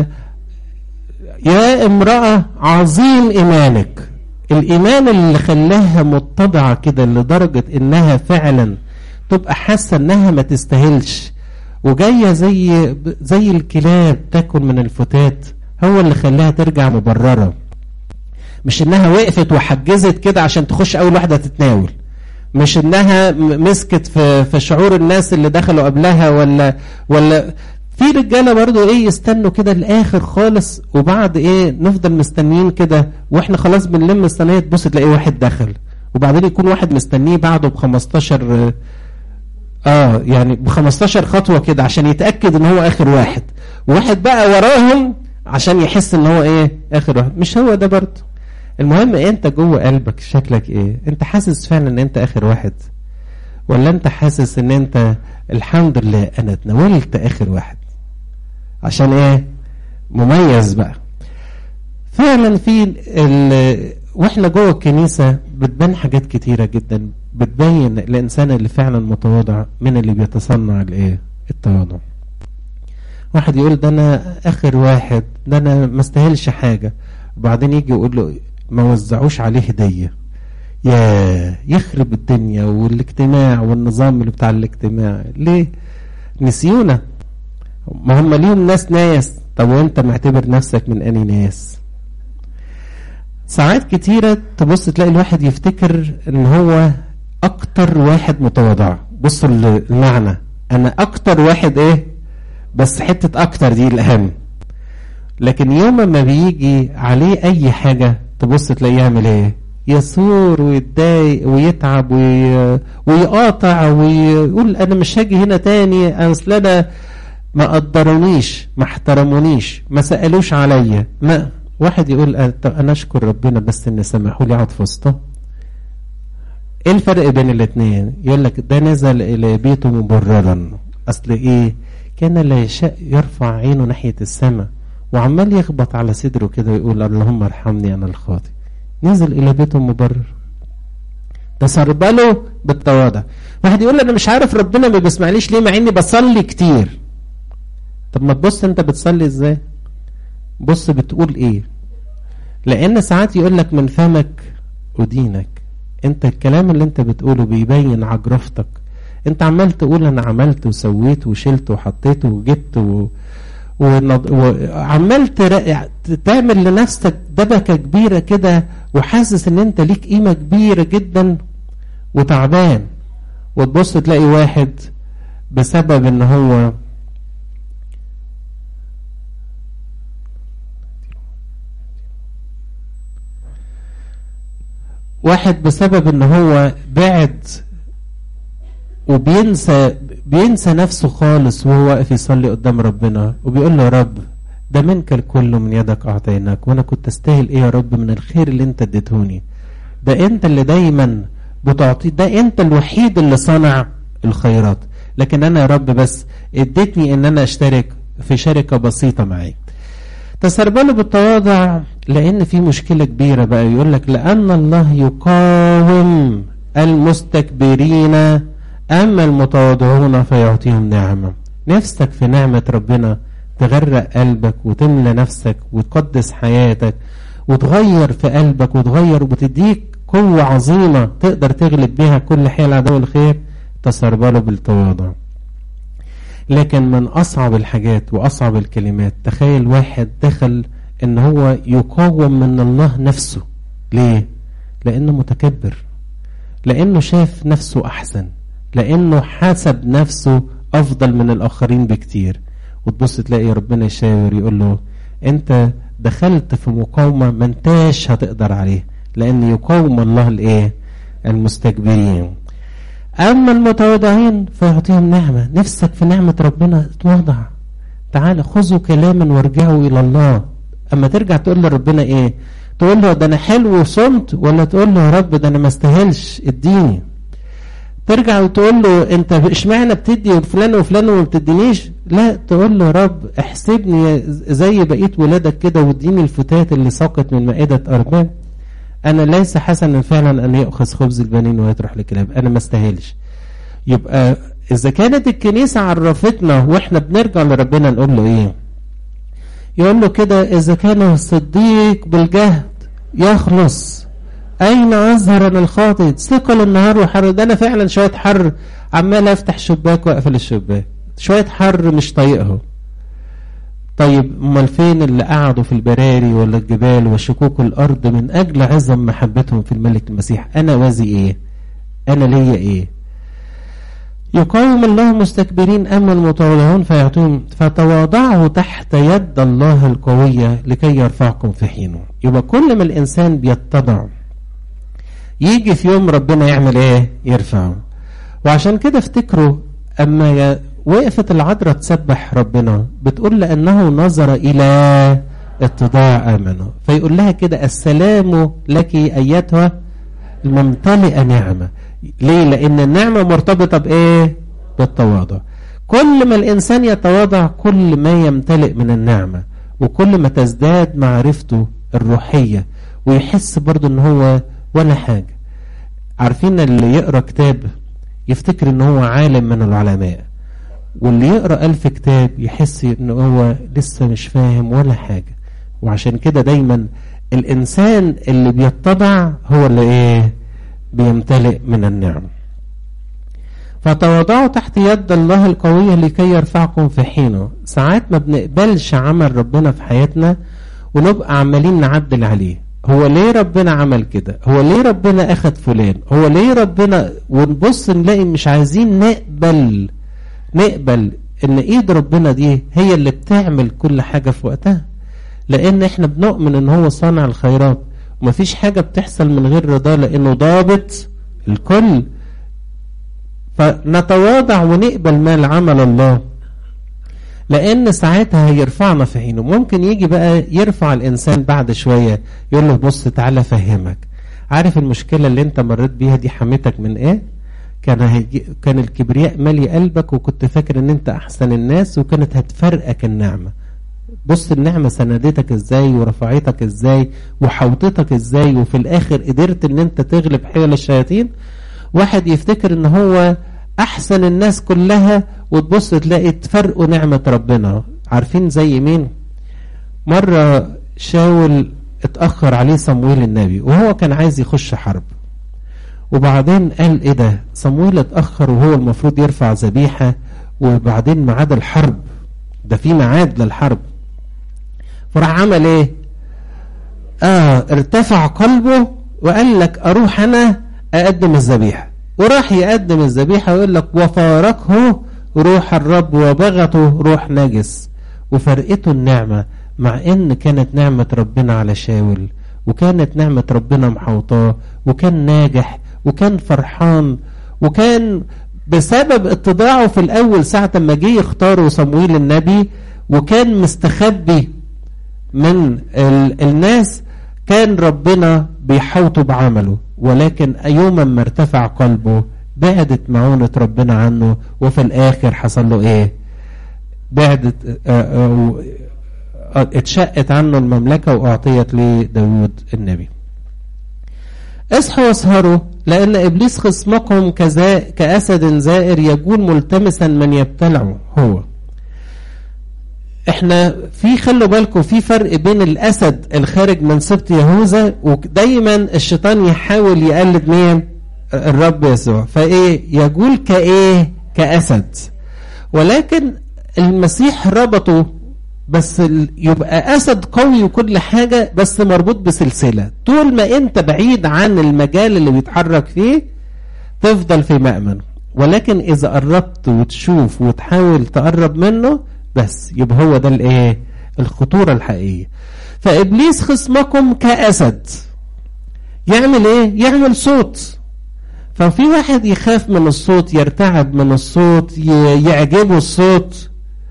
يا امراه عظيم ايمانك الإيمان اللي خلاها متضعة كده لدرجة إنها فعلا تبقى حاسة إنها ما تستاهلش وجاية زي زي الكلاب تاكل من الفتات هو اللي خلاها ترجع مبررة مش إنها وقفت وحجزت كده عشان تخش أول واحدة تتناول مش إنها مسكت في في شعور الناس اللي دخلوا قبلها ولا ولا في رجاله برضو ايه يستنوا كده الاخر خالص وبعد ايه نفضل مستنيين كده واحنا خلاص بنلم الصينيه تبص تلاقي واحد دخل وبعدين يكون واحد مستنيه بعده ب 15 اه يعني ب 15 خطوه كده عشان يتاكد ان هو اخر واحد وواحد بقى وراهم عشان يحس ان هو ايه اخر واحد مش هو ده برضه المهم انت جوه قلبك شكلك ايه انت حاسس فعلا ان انت اخر واحد ولا انت حاسس ان انت الحمد لله انا اتناولت اخر واحد عشان ايه مميز بقى فعلا في ال... واحنا جوه الكنيسة بتبان حاجات كتيرة جدا بتبين الانسان اللي فعلا متواضع من اللي بيتصنع الايه التواضع واحد يقول ده انا اخر واحد ده انا ما استاهلش حاجة وبعدين يجي يقول له ما وزعوش عليه هدية يا يخرب الدنيا والاجتماع والنظام اللي بتاع الاجتماع ليه نسيونا ما هم ليهم ناس ناس طب وانت معتبر نفسك من اني ناس ساعات كتيرة تبص تلاقي الواحد يفتكر ان هو اكتر واحد متواضع بصوا المعنى انا اكتر واحد ايه بس حتة اكتر دي الاهم لكن يوم ما بيجي عليه اي حاجة تبص تلاقيه يعمل ايه يثور ويتضايق ويتعب وي... ويقاطع ويقول انا مش هاجي هنا تاني اصل انا ما قدرونيش ما احترمونيش ما سالوش عليا ما واحد يقول انا اشكر ربنا بس ان سمحوا لي اقعد في وسطه ايه الفرق بين الاثنين يقول لك ده نزل الى بيته مبررا اصل ايه كان لا يشاء يرفع عينه ناحيه السماء وعمال يخبط على صدره كده ويقول اللهم ارحمني انا الخاطئ نزل الى بيته مبرر تسربله بالتواضع واحد يقول انا مش عارف ربنا ما بيسمعنيش ليه مع اني بصلي كتير طب ما تبص انت بتصلي ازاي بص بتقول ايه لان ساعات يقول لك من فمك ودينك انت الكلام اللي انت بتقوله بيبين عجرفتك انت عمال تقول انا عملت وسويت وشلت وحطيت وجبت و... وعمال تر... تعمل لنفسك دبكة كبيرة كده وحاسس ان انت ليك قيمة كبيرة جدا وتعبان وتبص تلاقي واحد بسبب ان هو واحد بسبب ان هو بعد وبينسى بينسى نفسه خالص وهو واقف يصلي قدام ربنا وبيقول له يا رب ده منك الكل من يدك اعطيناك وانا كنت استاهل ايه يا رب من الخير اللي انت اديتهوني ده انت اللي دايما بتعطي ده انت الوحيد اللي صنع الخيرات لكن انا يا رب بس اديتني ان انا اشترك في شركة بسيطة معاك تسربلوا بالتواضع لان في مشكلة كبيرة بقى يقول لك لان الله يقاوم المستكبرين اما المتواضعون فيعطيهم نعمة نفسك في نعمة ربنا تغرق قلبك وتملى نفسك وتقدس حياتك وتغير في قلبك وتغير وبتديك قوة عظيمة تقدر تغلب بيها كل حيل عدو الخير تسربله بالتواضع لكن من أصعب الحاجات وأصعب الكلمات تخيل واحد دخل إن هو يقاوم من الله نفسه ليه؟ لأنه متكبر لأنه شاف نفسه أحسن لأنه حسب نفسه أفضل من الآخرين بكتير وتبص تلاقي ربنا يشاور يقول له أنت دخلت في مقاومة ما انتاش هتقدر عليه لأن يقاوم الله الإيه؟ المستكبرين أما المتواضعين فيعطيهم نعمة نفسك في نعمة ربنا تواضع تعال خذوا كلاما وارجعوا إلى الله أما ترجع تقول لربنا إيه تقول له ده أنا حلو وصمت ولا تقول له يا رب ده أنا ما استاهلش اديني ترجع وتقول له أنت اشمعنى بتدي فلان وفلان وما بتدينيش لا تقول له يا رب احسبني زي بقية ولادك كده واديني الفتات اللي ساقط من مائدة أرباب أنا ليس حسنا فعلا أن يأخذ خبز البنين ويطرح لكلاب أنا ما استاهلش يبقى إذا كانت الكنيسة عرفتنا وإحنا بنرجع لربنا نقول له إيه يقول له كده إذا كان الصديق بالجهد يخلص أين أظهر الخاطئ ثقل النهار وحر ده أنا فعلا شوية حر عمال أفتح شباك وأقفل الشباك شوية حر مش طايقه طيب امال فين اللي قعدوا في البراري ولا الجبال وشكوك الارض من اجل عظم محبتهم في الملك المسيح انا وازي ايه انا ليا ايه يقاوم الله مستكبرين اما المتواضعون فيعطيهم فتواضعوا تحت يد الله القوية لكي يرفعكم في حينه يبقى كل ما الانسان بيتضع يجي في يوم ربنا يعمل ايه يرفعه وعشان كده افتكروا اما وقفت العذراء تسبح ربنا بتقول لأنه نظر إلى اتضاع آمنه فيقول لها كده السلام لك أيتها الممتلئة نعمة ليه لأن النعمة مرتبطة بإيه بالتواضع كل ما الإنسان يتواضع كل ما يمتلئ من النعمة وكل ما تزداد معرفته الروحية ويحس برضه ان هو ولا حاجة عارفين اللي يقرأ كتاب يفتكر ان هو عالم من العلماء واللي يقرأ ألف كتاب يحس ان هو لسه مش فاهم ولا حاجة وعشان كده دايما الإنسان اللي بيتضع هو اللي إيه بيمتلئ من النعم فتواضعوا تحت يد الله القوية لكي يرفعكم في حينه ساعات ما بنقبلش عمل ربنا في حياتنا ونبقى عمالين نعدل عليه هو ليه ربنا عمل كده هو ليه ربنا أخد فلان هو ليه ربنا ونبص نلاقي مش عايزين نقبل نقبل ان ايد ربنا دي هي اللي بتعمل كل حاجة في وقتها لان احنا بنؤمن ان هو صانع الخيرات ومفيش حاجة بتحصل من غير رضاه لانه ضابط الكل فنتواضع ونقبل ما العمل الله لان ساعتها هيرفعنا في عينه ممكن يجي بقى يرفع الانسان بعد شوية يقول له بص تعالى افهمك عارف المشكلة اللي انت مريت بيها دي حمتك من ايه كان هيجي كان الكبرياء مالي قلبك وكنت فاكر ان انت احسن الناس وكانت هتفرقك النعمة بص النعمة سندتك ازاي ورفعتك ازاي وحوطتك ازاي وفي الاخر قدرت ان انت تغلب حيل الشياطين واحد يفتكر ان هو احسن الناس كلها وتبص تلاقي تفرقوا نعمة ربنا عارفين زي مين مرة شاول اتأخر عليه صمويل النبي وهو كان عايز يخش حرب وبعدين قال ايه ده صمويل اتأخر وهو المفروض يرفع ذبيحة وبعدين ميعاد الحرب ده في ميعاد للحرب فراح عمل ايه اه ارتفع قلبه وقال لك اروح انا اقدم الذبيحة وراح يقدم الذبيحة ويقول لك وفارقه روح الرب وبغته روح نجس وفرقته النعمة مع ان كانت نعمة ربنا على شاول وكانت نعمة ربنا محوطاه وكان ناجح وكان فرحان وكان بسبب اتضاعه في الأول ساعة ما جه يختاروا صمويل النبي وكان مستخبي من ال الناس كان ربنا بيحوطه بعمله ولكن يوما ما ارتفع قلبه بعدت معونة ربنا عنه وفي الآخر حصل له إيه بعدت اتشقت عنه المملكة وأعطيت لداود النبي اصحوا واسهروا لأن إبليس خصمكم كزا كأسد زائر يجول ملتمسا من يبتلعه هو احنا في خلوا بالكم في فرق بين الأسد الخارج من سبط يهوذا ودايما الشيطان يحاول يقلد مين الرب يسوع فايه يقول كايه كاسد ولكن المسيح ربطه بس يبقى اسد قوي وكل حاجه بس مربوط بسلسله طول ما انت بعيد عن المجال اللي بيتحرك فيه تفضل في مأمن ولكن اذا قربت وتشوف وتحاول تقرب منه بس يبقى هو ده الايه الخطوره الحقيقيه فابليس خصمكم كاسد يعمل ايه يعمل صوت ففي واحد يخاف من الصوت يرتعب من الصوت يعجبه الصوت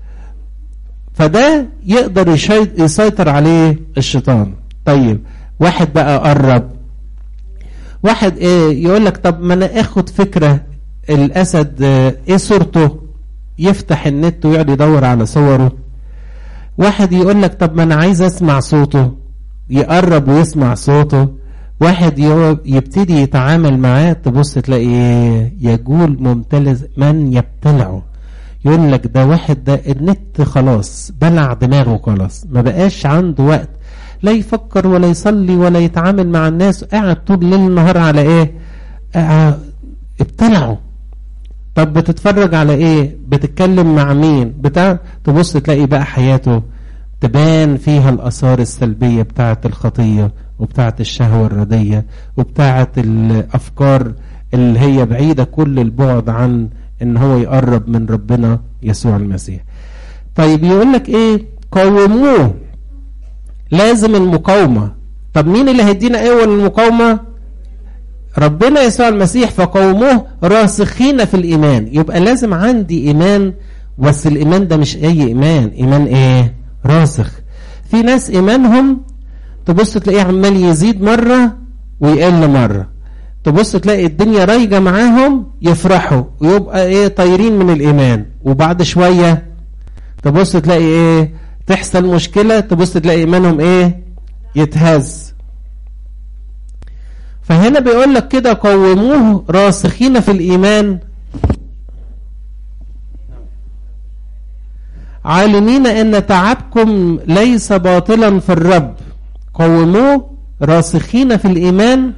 فده يقدر يسيطر عليه الشيطان طيب واحد بقى قرب واحد ايه يقول لك طب ما انا اخد فكرة الاسد ايه صورته يفتح النت ويقعد يدور على صوره واحد يقول لك طب ما انا عايز اسمع صوته يقرب ويسمع صوته واحد يبتدي يتعامل معاه تبص تلاقي يجول ممتلز من يبتلعه يقول لك ده واحد ده النت خلاص بلع دماغه خلاص ما بقاش عنده وقت لا يفكر ولا يصلي ولا يتعامل مع الناس قاعد طول الليل النهار على ايه آه ابتلعه طب بتتفرج على ايه بتتكلم مع مين بتاع تبص تلاقي بقى حياته تبان فيها الآثار السلبية بتاعة الخطية وبتاعة الشهوة الردية وبتاعة الأفكار اللي هي بعيدة كل البعد عن ان هو يقرب من ربنا يسوع المسيح طيب يقول لك ايه قوموه لازم المقاومة طب مين اللي هيدينا اول المقاومة ربنا يسوع المسيح فقوموه راسخين في الإيمان يبقى لازم عندي إيمان بس الإيمان ده مش أي إيمان إيمان إيه راسخ في ناس إيمانهم تبص تلاقيه عمال يزيد مرة ويقل مرة تبص تلاقي الدنيا رايجة معاهم يفرحوا ويبقى ايه طايرين من الإيمان وبعد شوية تبص تلاقي ايه تحصل مشكلة تبص تلاقي إيمانهم ايه يتهز فهنا بيقول لك كده قوموه راسخين في الإيمان عالمين أن تعبكم ليس باطلا في الرب قوموه راسخين في الإيمان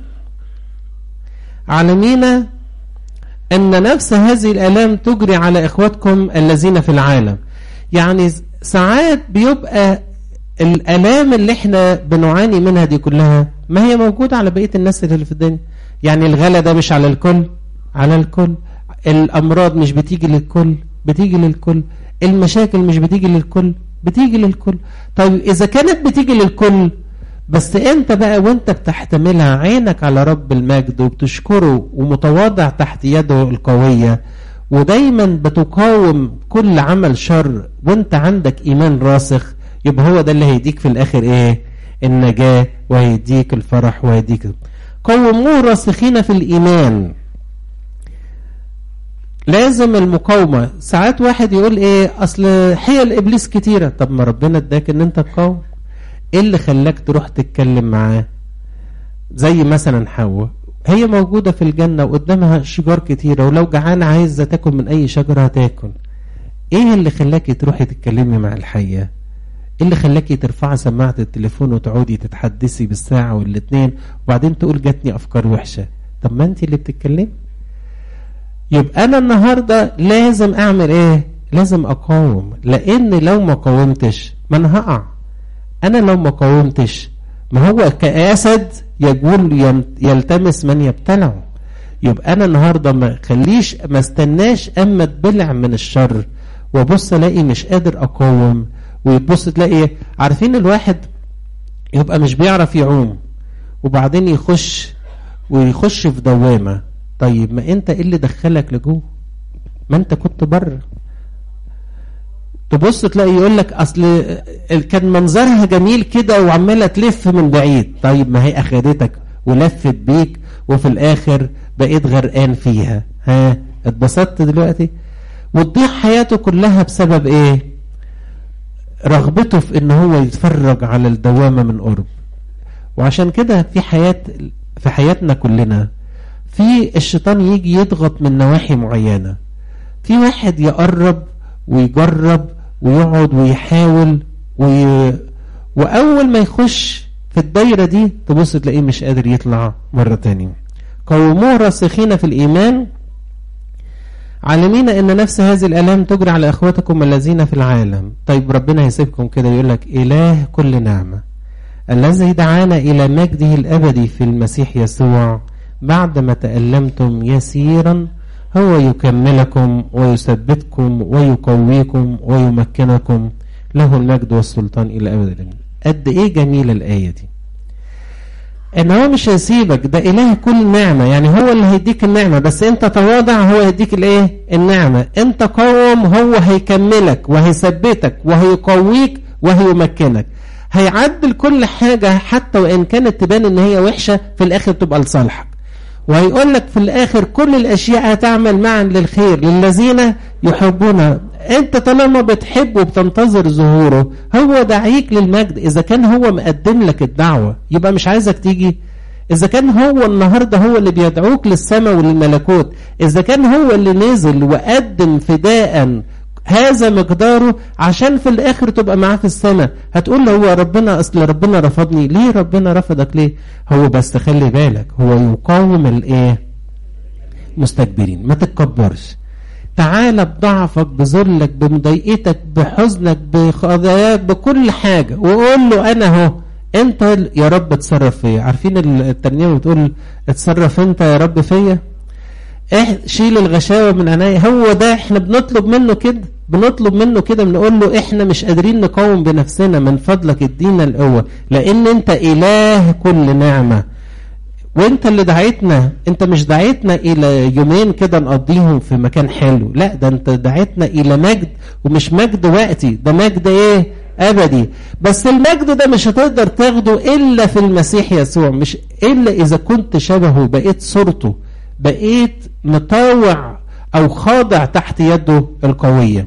عالمين أن نفس هذه الآلام تجري على إخواتكم الذين في العالم يعني ساعات بيبقى الآلام اللي احنا بنعاني منها دي كلها ما هي موجودة على بقية الناس اللي في الدنيا يعني الغلا ده مش على الكل على الكل الأمراض مش بتيجي للكل بتيجي للكل المشاكل مش بتيجي للكل بتيجي للكل طيب إذا كانت بتيجي للكل بس انت بقى وانت بتحتملها عينك على رب المجد وبتشكره ومتواضع تحت يده القوية ودايما بتقاوم كل عمل شر وانت عندك ايمان راسخ يبقى هو ده اللي هيديك في الاخر ايه النجاة وهيديك الفرح وهيديك قوموه راسخين في الايمان لازم المقاومة ساعات واحد يقول ايه اصل حيل ابليس كتيرة طب ما ربنا اداك ان انت تقاوم ايه اللي خلاك تروح تتكلم معاه زي مثلا حواء هي موجودة في الجنة وقدامها شجار كتيرة ولو جعانة عايزة تاكل من أي شجرة هتاكل إيه اللي خلاكي تروحي تتكلمي مع الحية إيه اللي خلاكي ترفعي سماعة التليفون وتقعدي تتحدثي بالساعة والاتنين وبعدين تقول جاتني أفكار وحشة طب ما أنت اللي بتتكلمي يبقى أنا النهاردة لازم أعمل إيه لازم أقاوم لأن لو ما قاومتش ما أنا هقع أنا لو ما قاومتش ما هو كأسد يقول يلتمس من يبتلعه يبقى أنا النهاردة ما خليش ما استناش أما تبلع من الشر وبص ألاقي مش قادر أقاوم ويبص تلاقي عارفين الواحد يبقى مش بيعرف يعوم وبعدين يخش ويخش في دوامة طيب ما انت ايه اللي دخلك لجوه ما انت كنت بره تبص تلاقي يقول لك اصل كان منظرها جميل كده وعماله تلف من بعيد طيب ما هي اخدتك ولفت بيك وفي الاخر بقيت غرقان فيها ها اتبسطت دلوقتي وتضيع حياته كلها بسبب ايه رغبته في ان هو يتفرج على الدوامة من قرب وعشان كده في حياة في حياتنا كلنا في الشيطان يجي يضغط من نواحي معينة في واحد يقرب ويجرب ويقعد ويحاول وي... وأول ما يخش في الدايرة دي تبص تلاقيه مش قادر يطلع مرة تانية قوموه راسخين في الإيمان عالمين أن نفس هذه الآلام تجري على أخواتكم الذين في العالم طيب ربنا يسيبكم كده يقول لك إله كل نعمة الذي دعانا إلى مجده الأبدي في المسيح يسوع بعدما تألمتم يسيرا هو يكملكم ويثبتكم ويقويكم ويمكنكم له المجد والسلطان إلى أبد الأبد قد إيه جميلة الآية دي ان هو مش هيسيبك ده اله كل نعمة يعني هو اللي هيديك النعمة بس انت تواضع هو هيديك الايه النعمة انت قوم هو هيكملك وهيثبتك وهيقويك وهيمكنك هيعدل كل حاجة حتى وان كانت تبان ان هي وحشة في الاخر تبقى لصالحك وهيقول لك في الاخر كل الاشياء هتعمل معا للخير للذين يحبون انت طالما بتحبه وبتنتظر ظهوره هو دعيك للمجد اذا كان هو مقدم لك الدعوة يبقى مش عايزك تيجي اذا كان هو النهاردة هو اللي بيدعوك للسماء وللملكوت اذا كان هو اللي نزل وقدم فداء هذا مقداره عشان في الاخر تبقى معاه في السماء هتقول له هو ربنا اصل ربنا رفضني ليه ربنا رفضك ليه هو بس خلي بالك هو يقاوم الايه مستكبرين ما تتكبرش تعالى بضعفك بذلك بمضايقتك بحزنك بخضاياك بكل حاجة وقول له انا اهو انت يا رب اتصرف فيا عارفين الترنيمه بتقول اتصرف انت يا رب فيا إح شيل الغشاوة من عيني هو ده احنا بنطلب منه كده بنطلب منه كده بنقول له احنا مش قادرين نقاوم بنفسنا من فضلك ادينا القوة لان انت اله كل نعمة وانت اللي دعيتنا انت مش دعيتنا الى يومين كده نقضيهم في مكان حلو لا ده انت دعيتنا الى مجد ومش مجد وقتي ده مجد ايه ابدي بس المجد ده مش هتقدر تاخده الا في المسيح يسوع مش الا اذا كنت شبهه بقيت صورته بقيت مطاوع او خاضع تحت يده القوية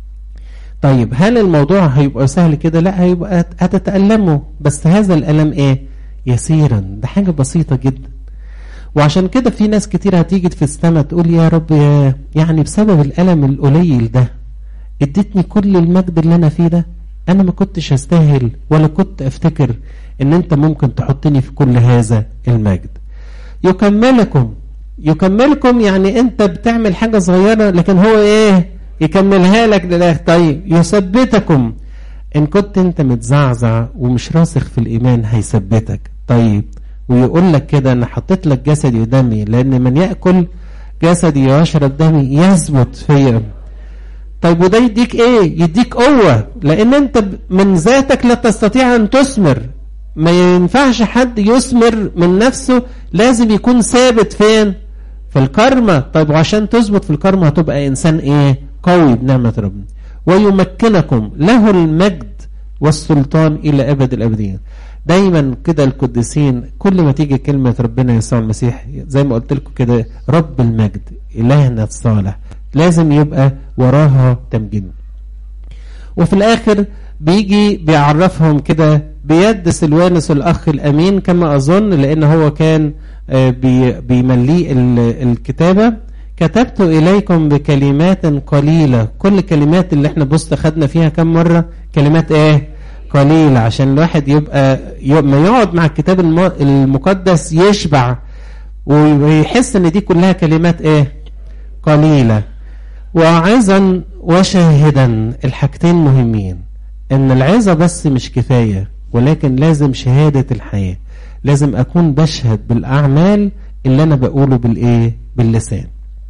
طيب هل الموضوع هيبقى سهل كده لا هيبقى هتتألموا بس هذا الألم ايه يسيرا ده حاجة بسيطة جدا وعشان كده في ناس كتير هتيجي في السماء تقول يا رب يا يعني بسبب الألم القليل ده اديتني كل المجد اللي انا فيه ده انا ما كنتش استاهل ولا كنت افتكر ان انت ممكن تحطني في كل هذا المجد يكملكم يكملكم يعني انت بتعمل حاجة صغيرة لكن هو ايه يكملها لك للاخر طيب يثبتكم ان كنت انت متزعزع ومش راسخ في الايمان هيثبتك طيب ويقول لك كده انا حطيت لك جسدي ودمي لان من ياكل جسدي ويشرب دمي يثبت فيا طيب وده يديك ايه يديك قوة لان انت من ذاتك لا تستطيع ان تثمر ما ينفعش حد يثمر من نفسه لازم يكون ثابت فين في الكرمة طيب وعشان تثبت في الكرمة هتبقى انسان ايه قوي بنعمة ربنا ويمكنكم له المجد والسلطان الى ابد الابدين دايما كده القديسين كل ما تيجي كلمة ربنا يسوع المسيح زي ما قلت لكم كده رب المجد إلهنا الصالح لازم يبقى وراها تمجيد وفي الآخر بيجي بيعرفهم كده بيد سلوانس الأخ الأمين كما أظن لأن هو كان بي بيمليه الكتابة كتبت إليكم بكلمات قليلة كل الكلمات اللي احنا بص خدنا فيها كم مرة كلمات ايه قليلة عشان الواحد يبقى ما يقعد مع الكتاب المقدس يشبع ويحس ان دي كلها كلمات ايه قليلة وعظا وشاهدا الحاجتين مهمين ان العظة بس مش كفاية ولكن لازم شهادة الحياة لازم اكون بشهد بالاعمال اللي انا بقوله بالايه باللسان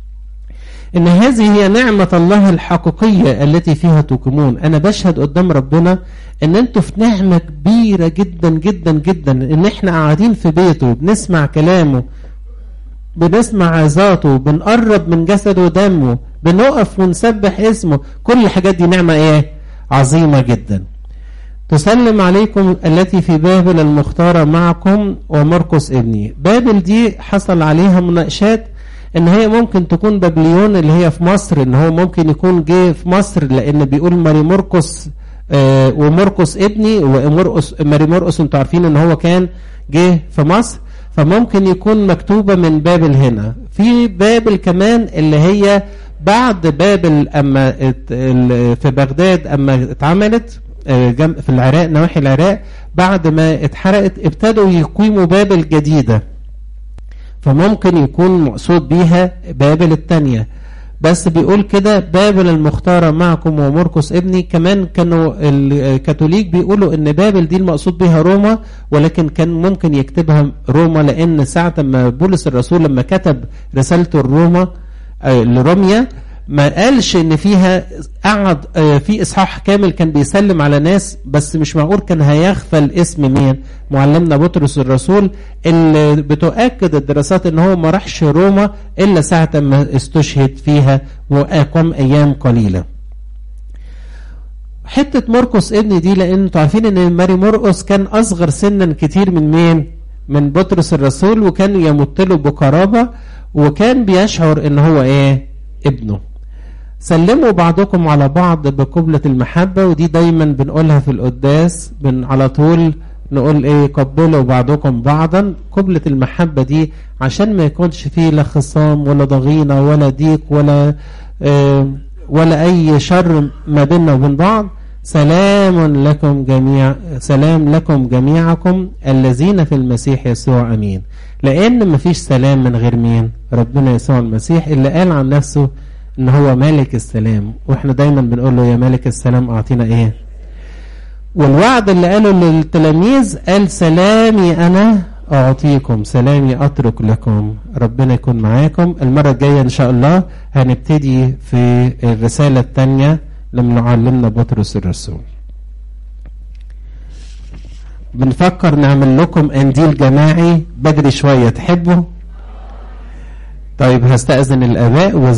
ان هذه هي نعمة الله الحقيقية التي فيها توقمون انا بشهد قدام ربنا ان انتوا في نعمة كبيرة جدا جدا جدا ان احنا قاعدين في بيته بنسمع كلامه بنسمع عظاته بنقرب من جسده ودمه بنقف ونسبح اسمه كل الحاجات دي نعمة ايه عظيمة جدا تسلم عليكم التي في بابل المختارة معكم ومرقس ابني بابل دي حصل عليها مناقشات ان هي ممكن تكون بابليون اللي هي في مصر ان هو ممكن يكون جه في مصر لان بيقول ماري مرقس آه ومرقس ابني ومرقس ماري مرقس انتوا عارفين ان هو كان جه في مصر فممكن يكون مكتوبة من بابل هنا في بابل كمان اللي هي بعد بابل اما في بغداد اما اتعملت في العراق نواحي العراق بعد ما اتحرقت ابتدوا يقيموا بابل جديدة فممكن يكون مقصود بيها بابل الثانية بس بيقول كده بابل المختارة معكم ومرقس ابني كمان كانوا الكاثوليك بيقولوا ان بابل دي المقصود بها روما ولكن كان ممكن يكتبها روما لان ساعة ما بولس الرسول لما كتب رسالته الروما لروميا ما قالش ان فيها قعد في اصحاح كامل كان بيسلم على ناس بس مش معقول كان هيغفل اسم مين معلمنا بطرس الرسول اللي بتؤكد الدراسات ان هو ما راحش روما الا ساعه ما استشهد فيها واقام ايام قليله حته مرقس ابني دي لان انتوا عارفين ان ماري مرقس كان اصغر سنا كتير من مين من بطرس الرسول وكان يمت له بقرابه وكان بيشعر ان هو ايه ابنه سلموا بعضكم على بعض بقبلة المحبة ودي دايما بنقولها في القداس بن على طول نقول ايه قبلوا بعضكم بعضا قبلة المحبة دي عشان ما يكونش فيه لا خصام ولا ضغينة ولا ضيق ولا اه ولا اي شر ما بيننا وبين بعض سلام لكم جميع سلام لكم جميعكم الذين في المسيح يسوع امين لان مفيش سلام من غير مين ربنا يسوع المسيح اللي قال عن نفسه ان هو مالك السلام واحنا دايما بنقول له يا مالك السلام اعطينا ايه والوعد اللي قاله للتلاميذ قال سلامي انا اعطيكم سلامي اترك لكم ربنا يكون معاكم المره الجايه ان شاء الله هنبتدي في الرساله الثانيه لما نعلمنا بطرس الرسول بنفكر نعمل لكم انديل جماعي بدري شويه تحبوا طيب هستأذن الآباء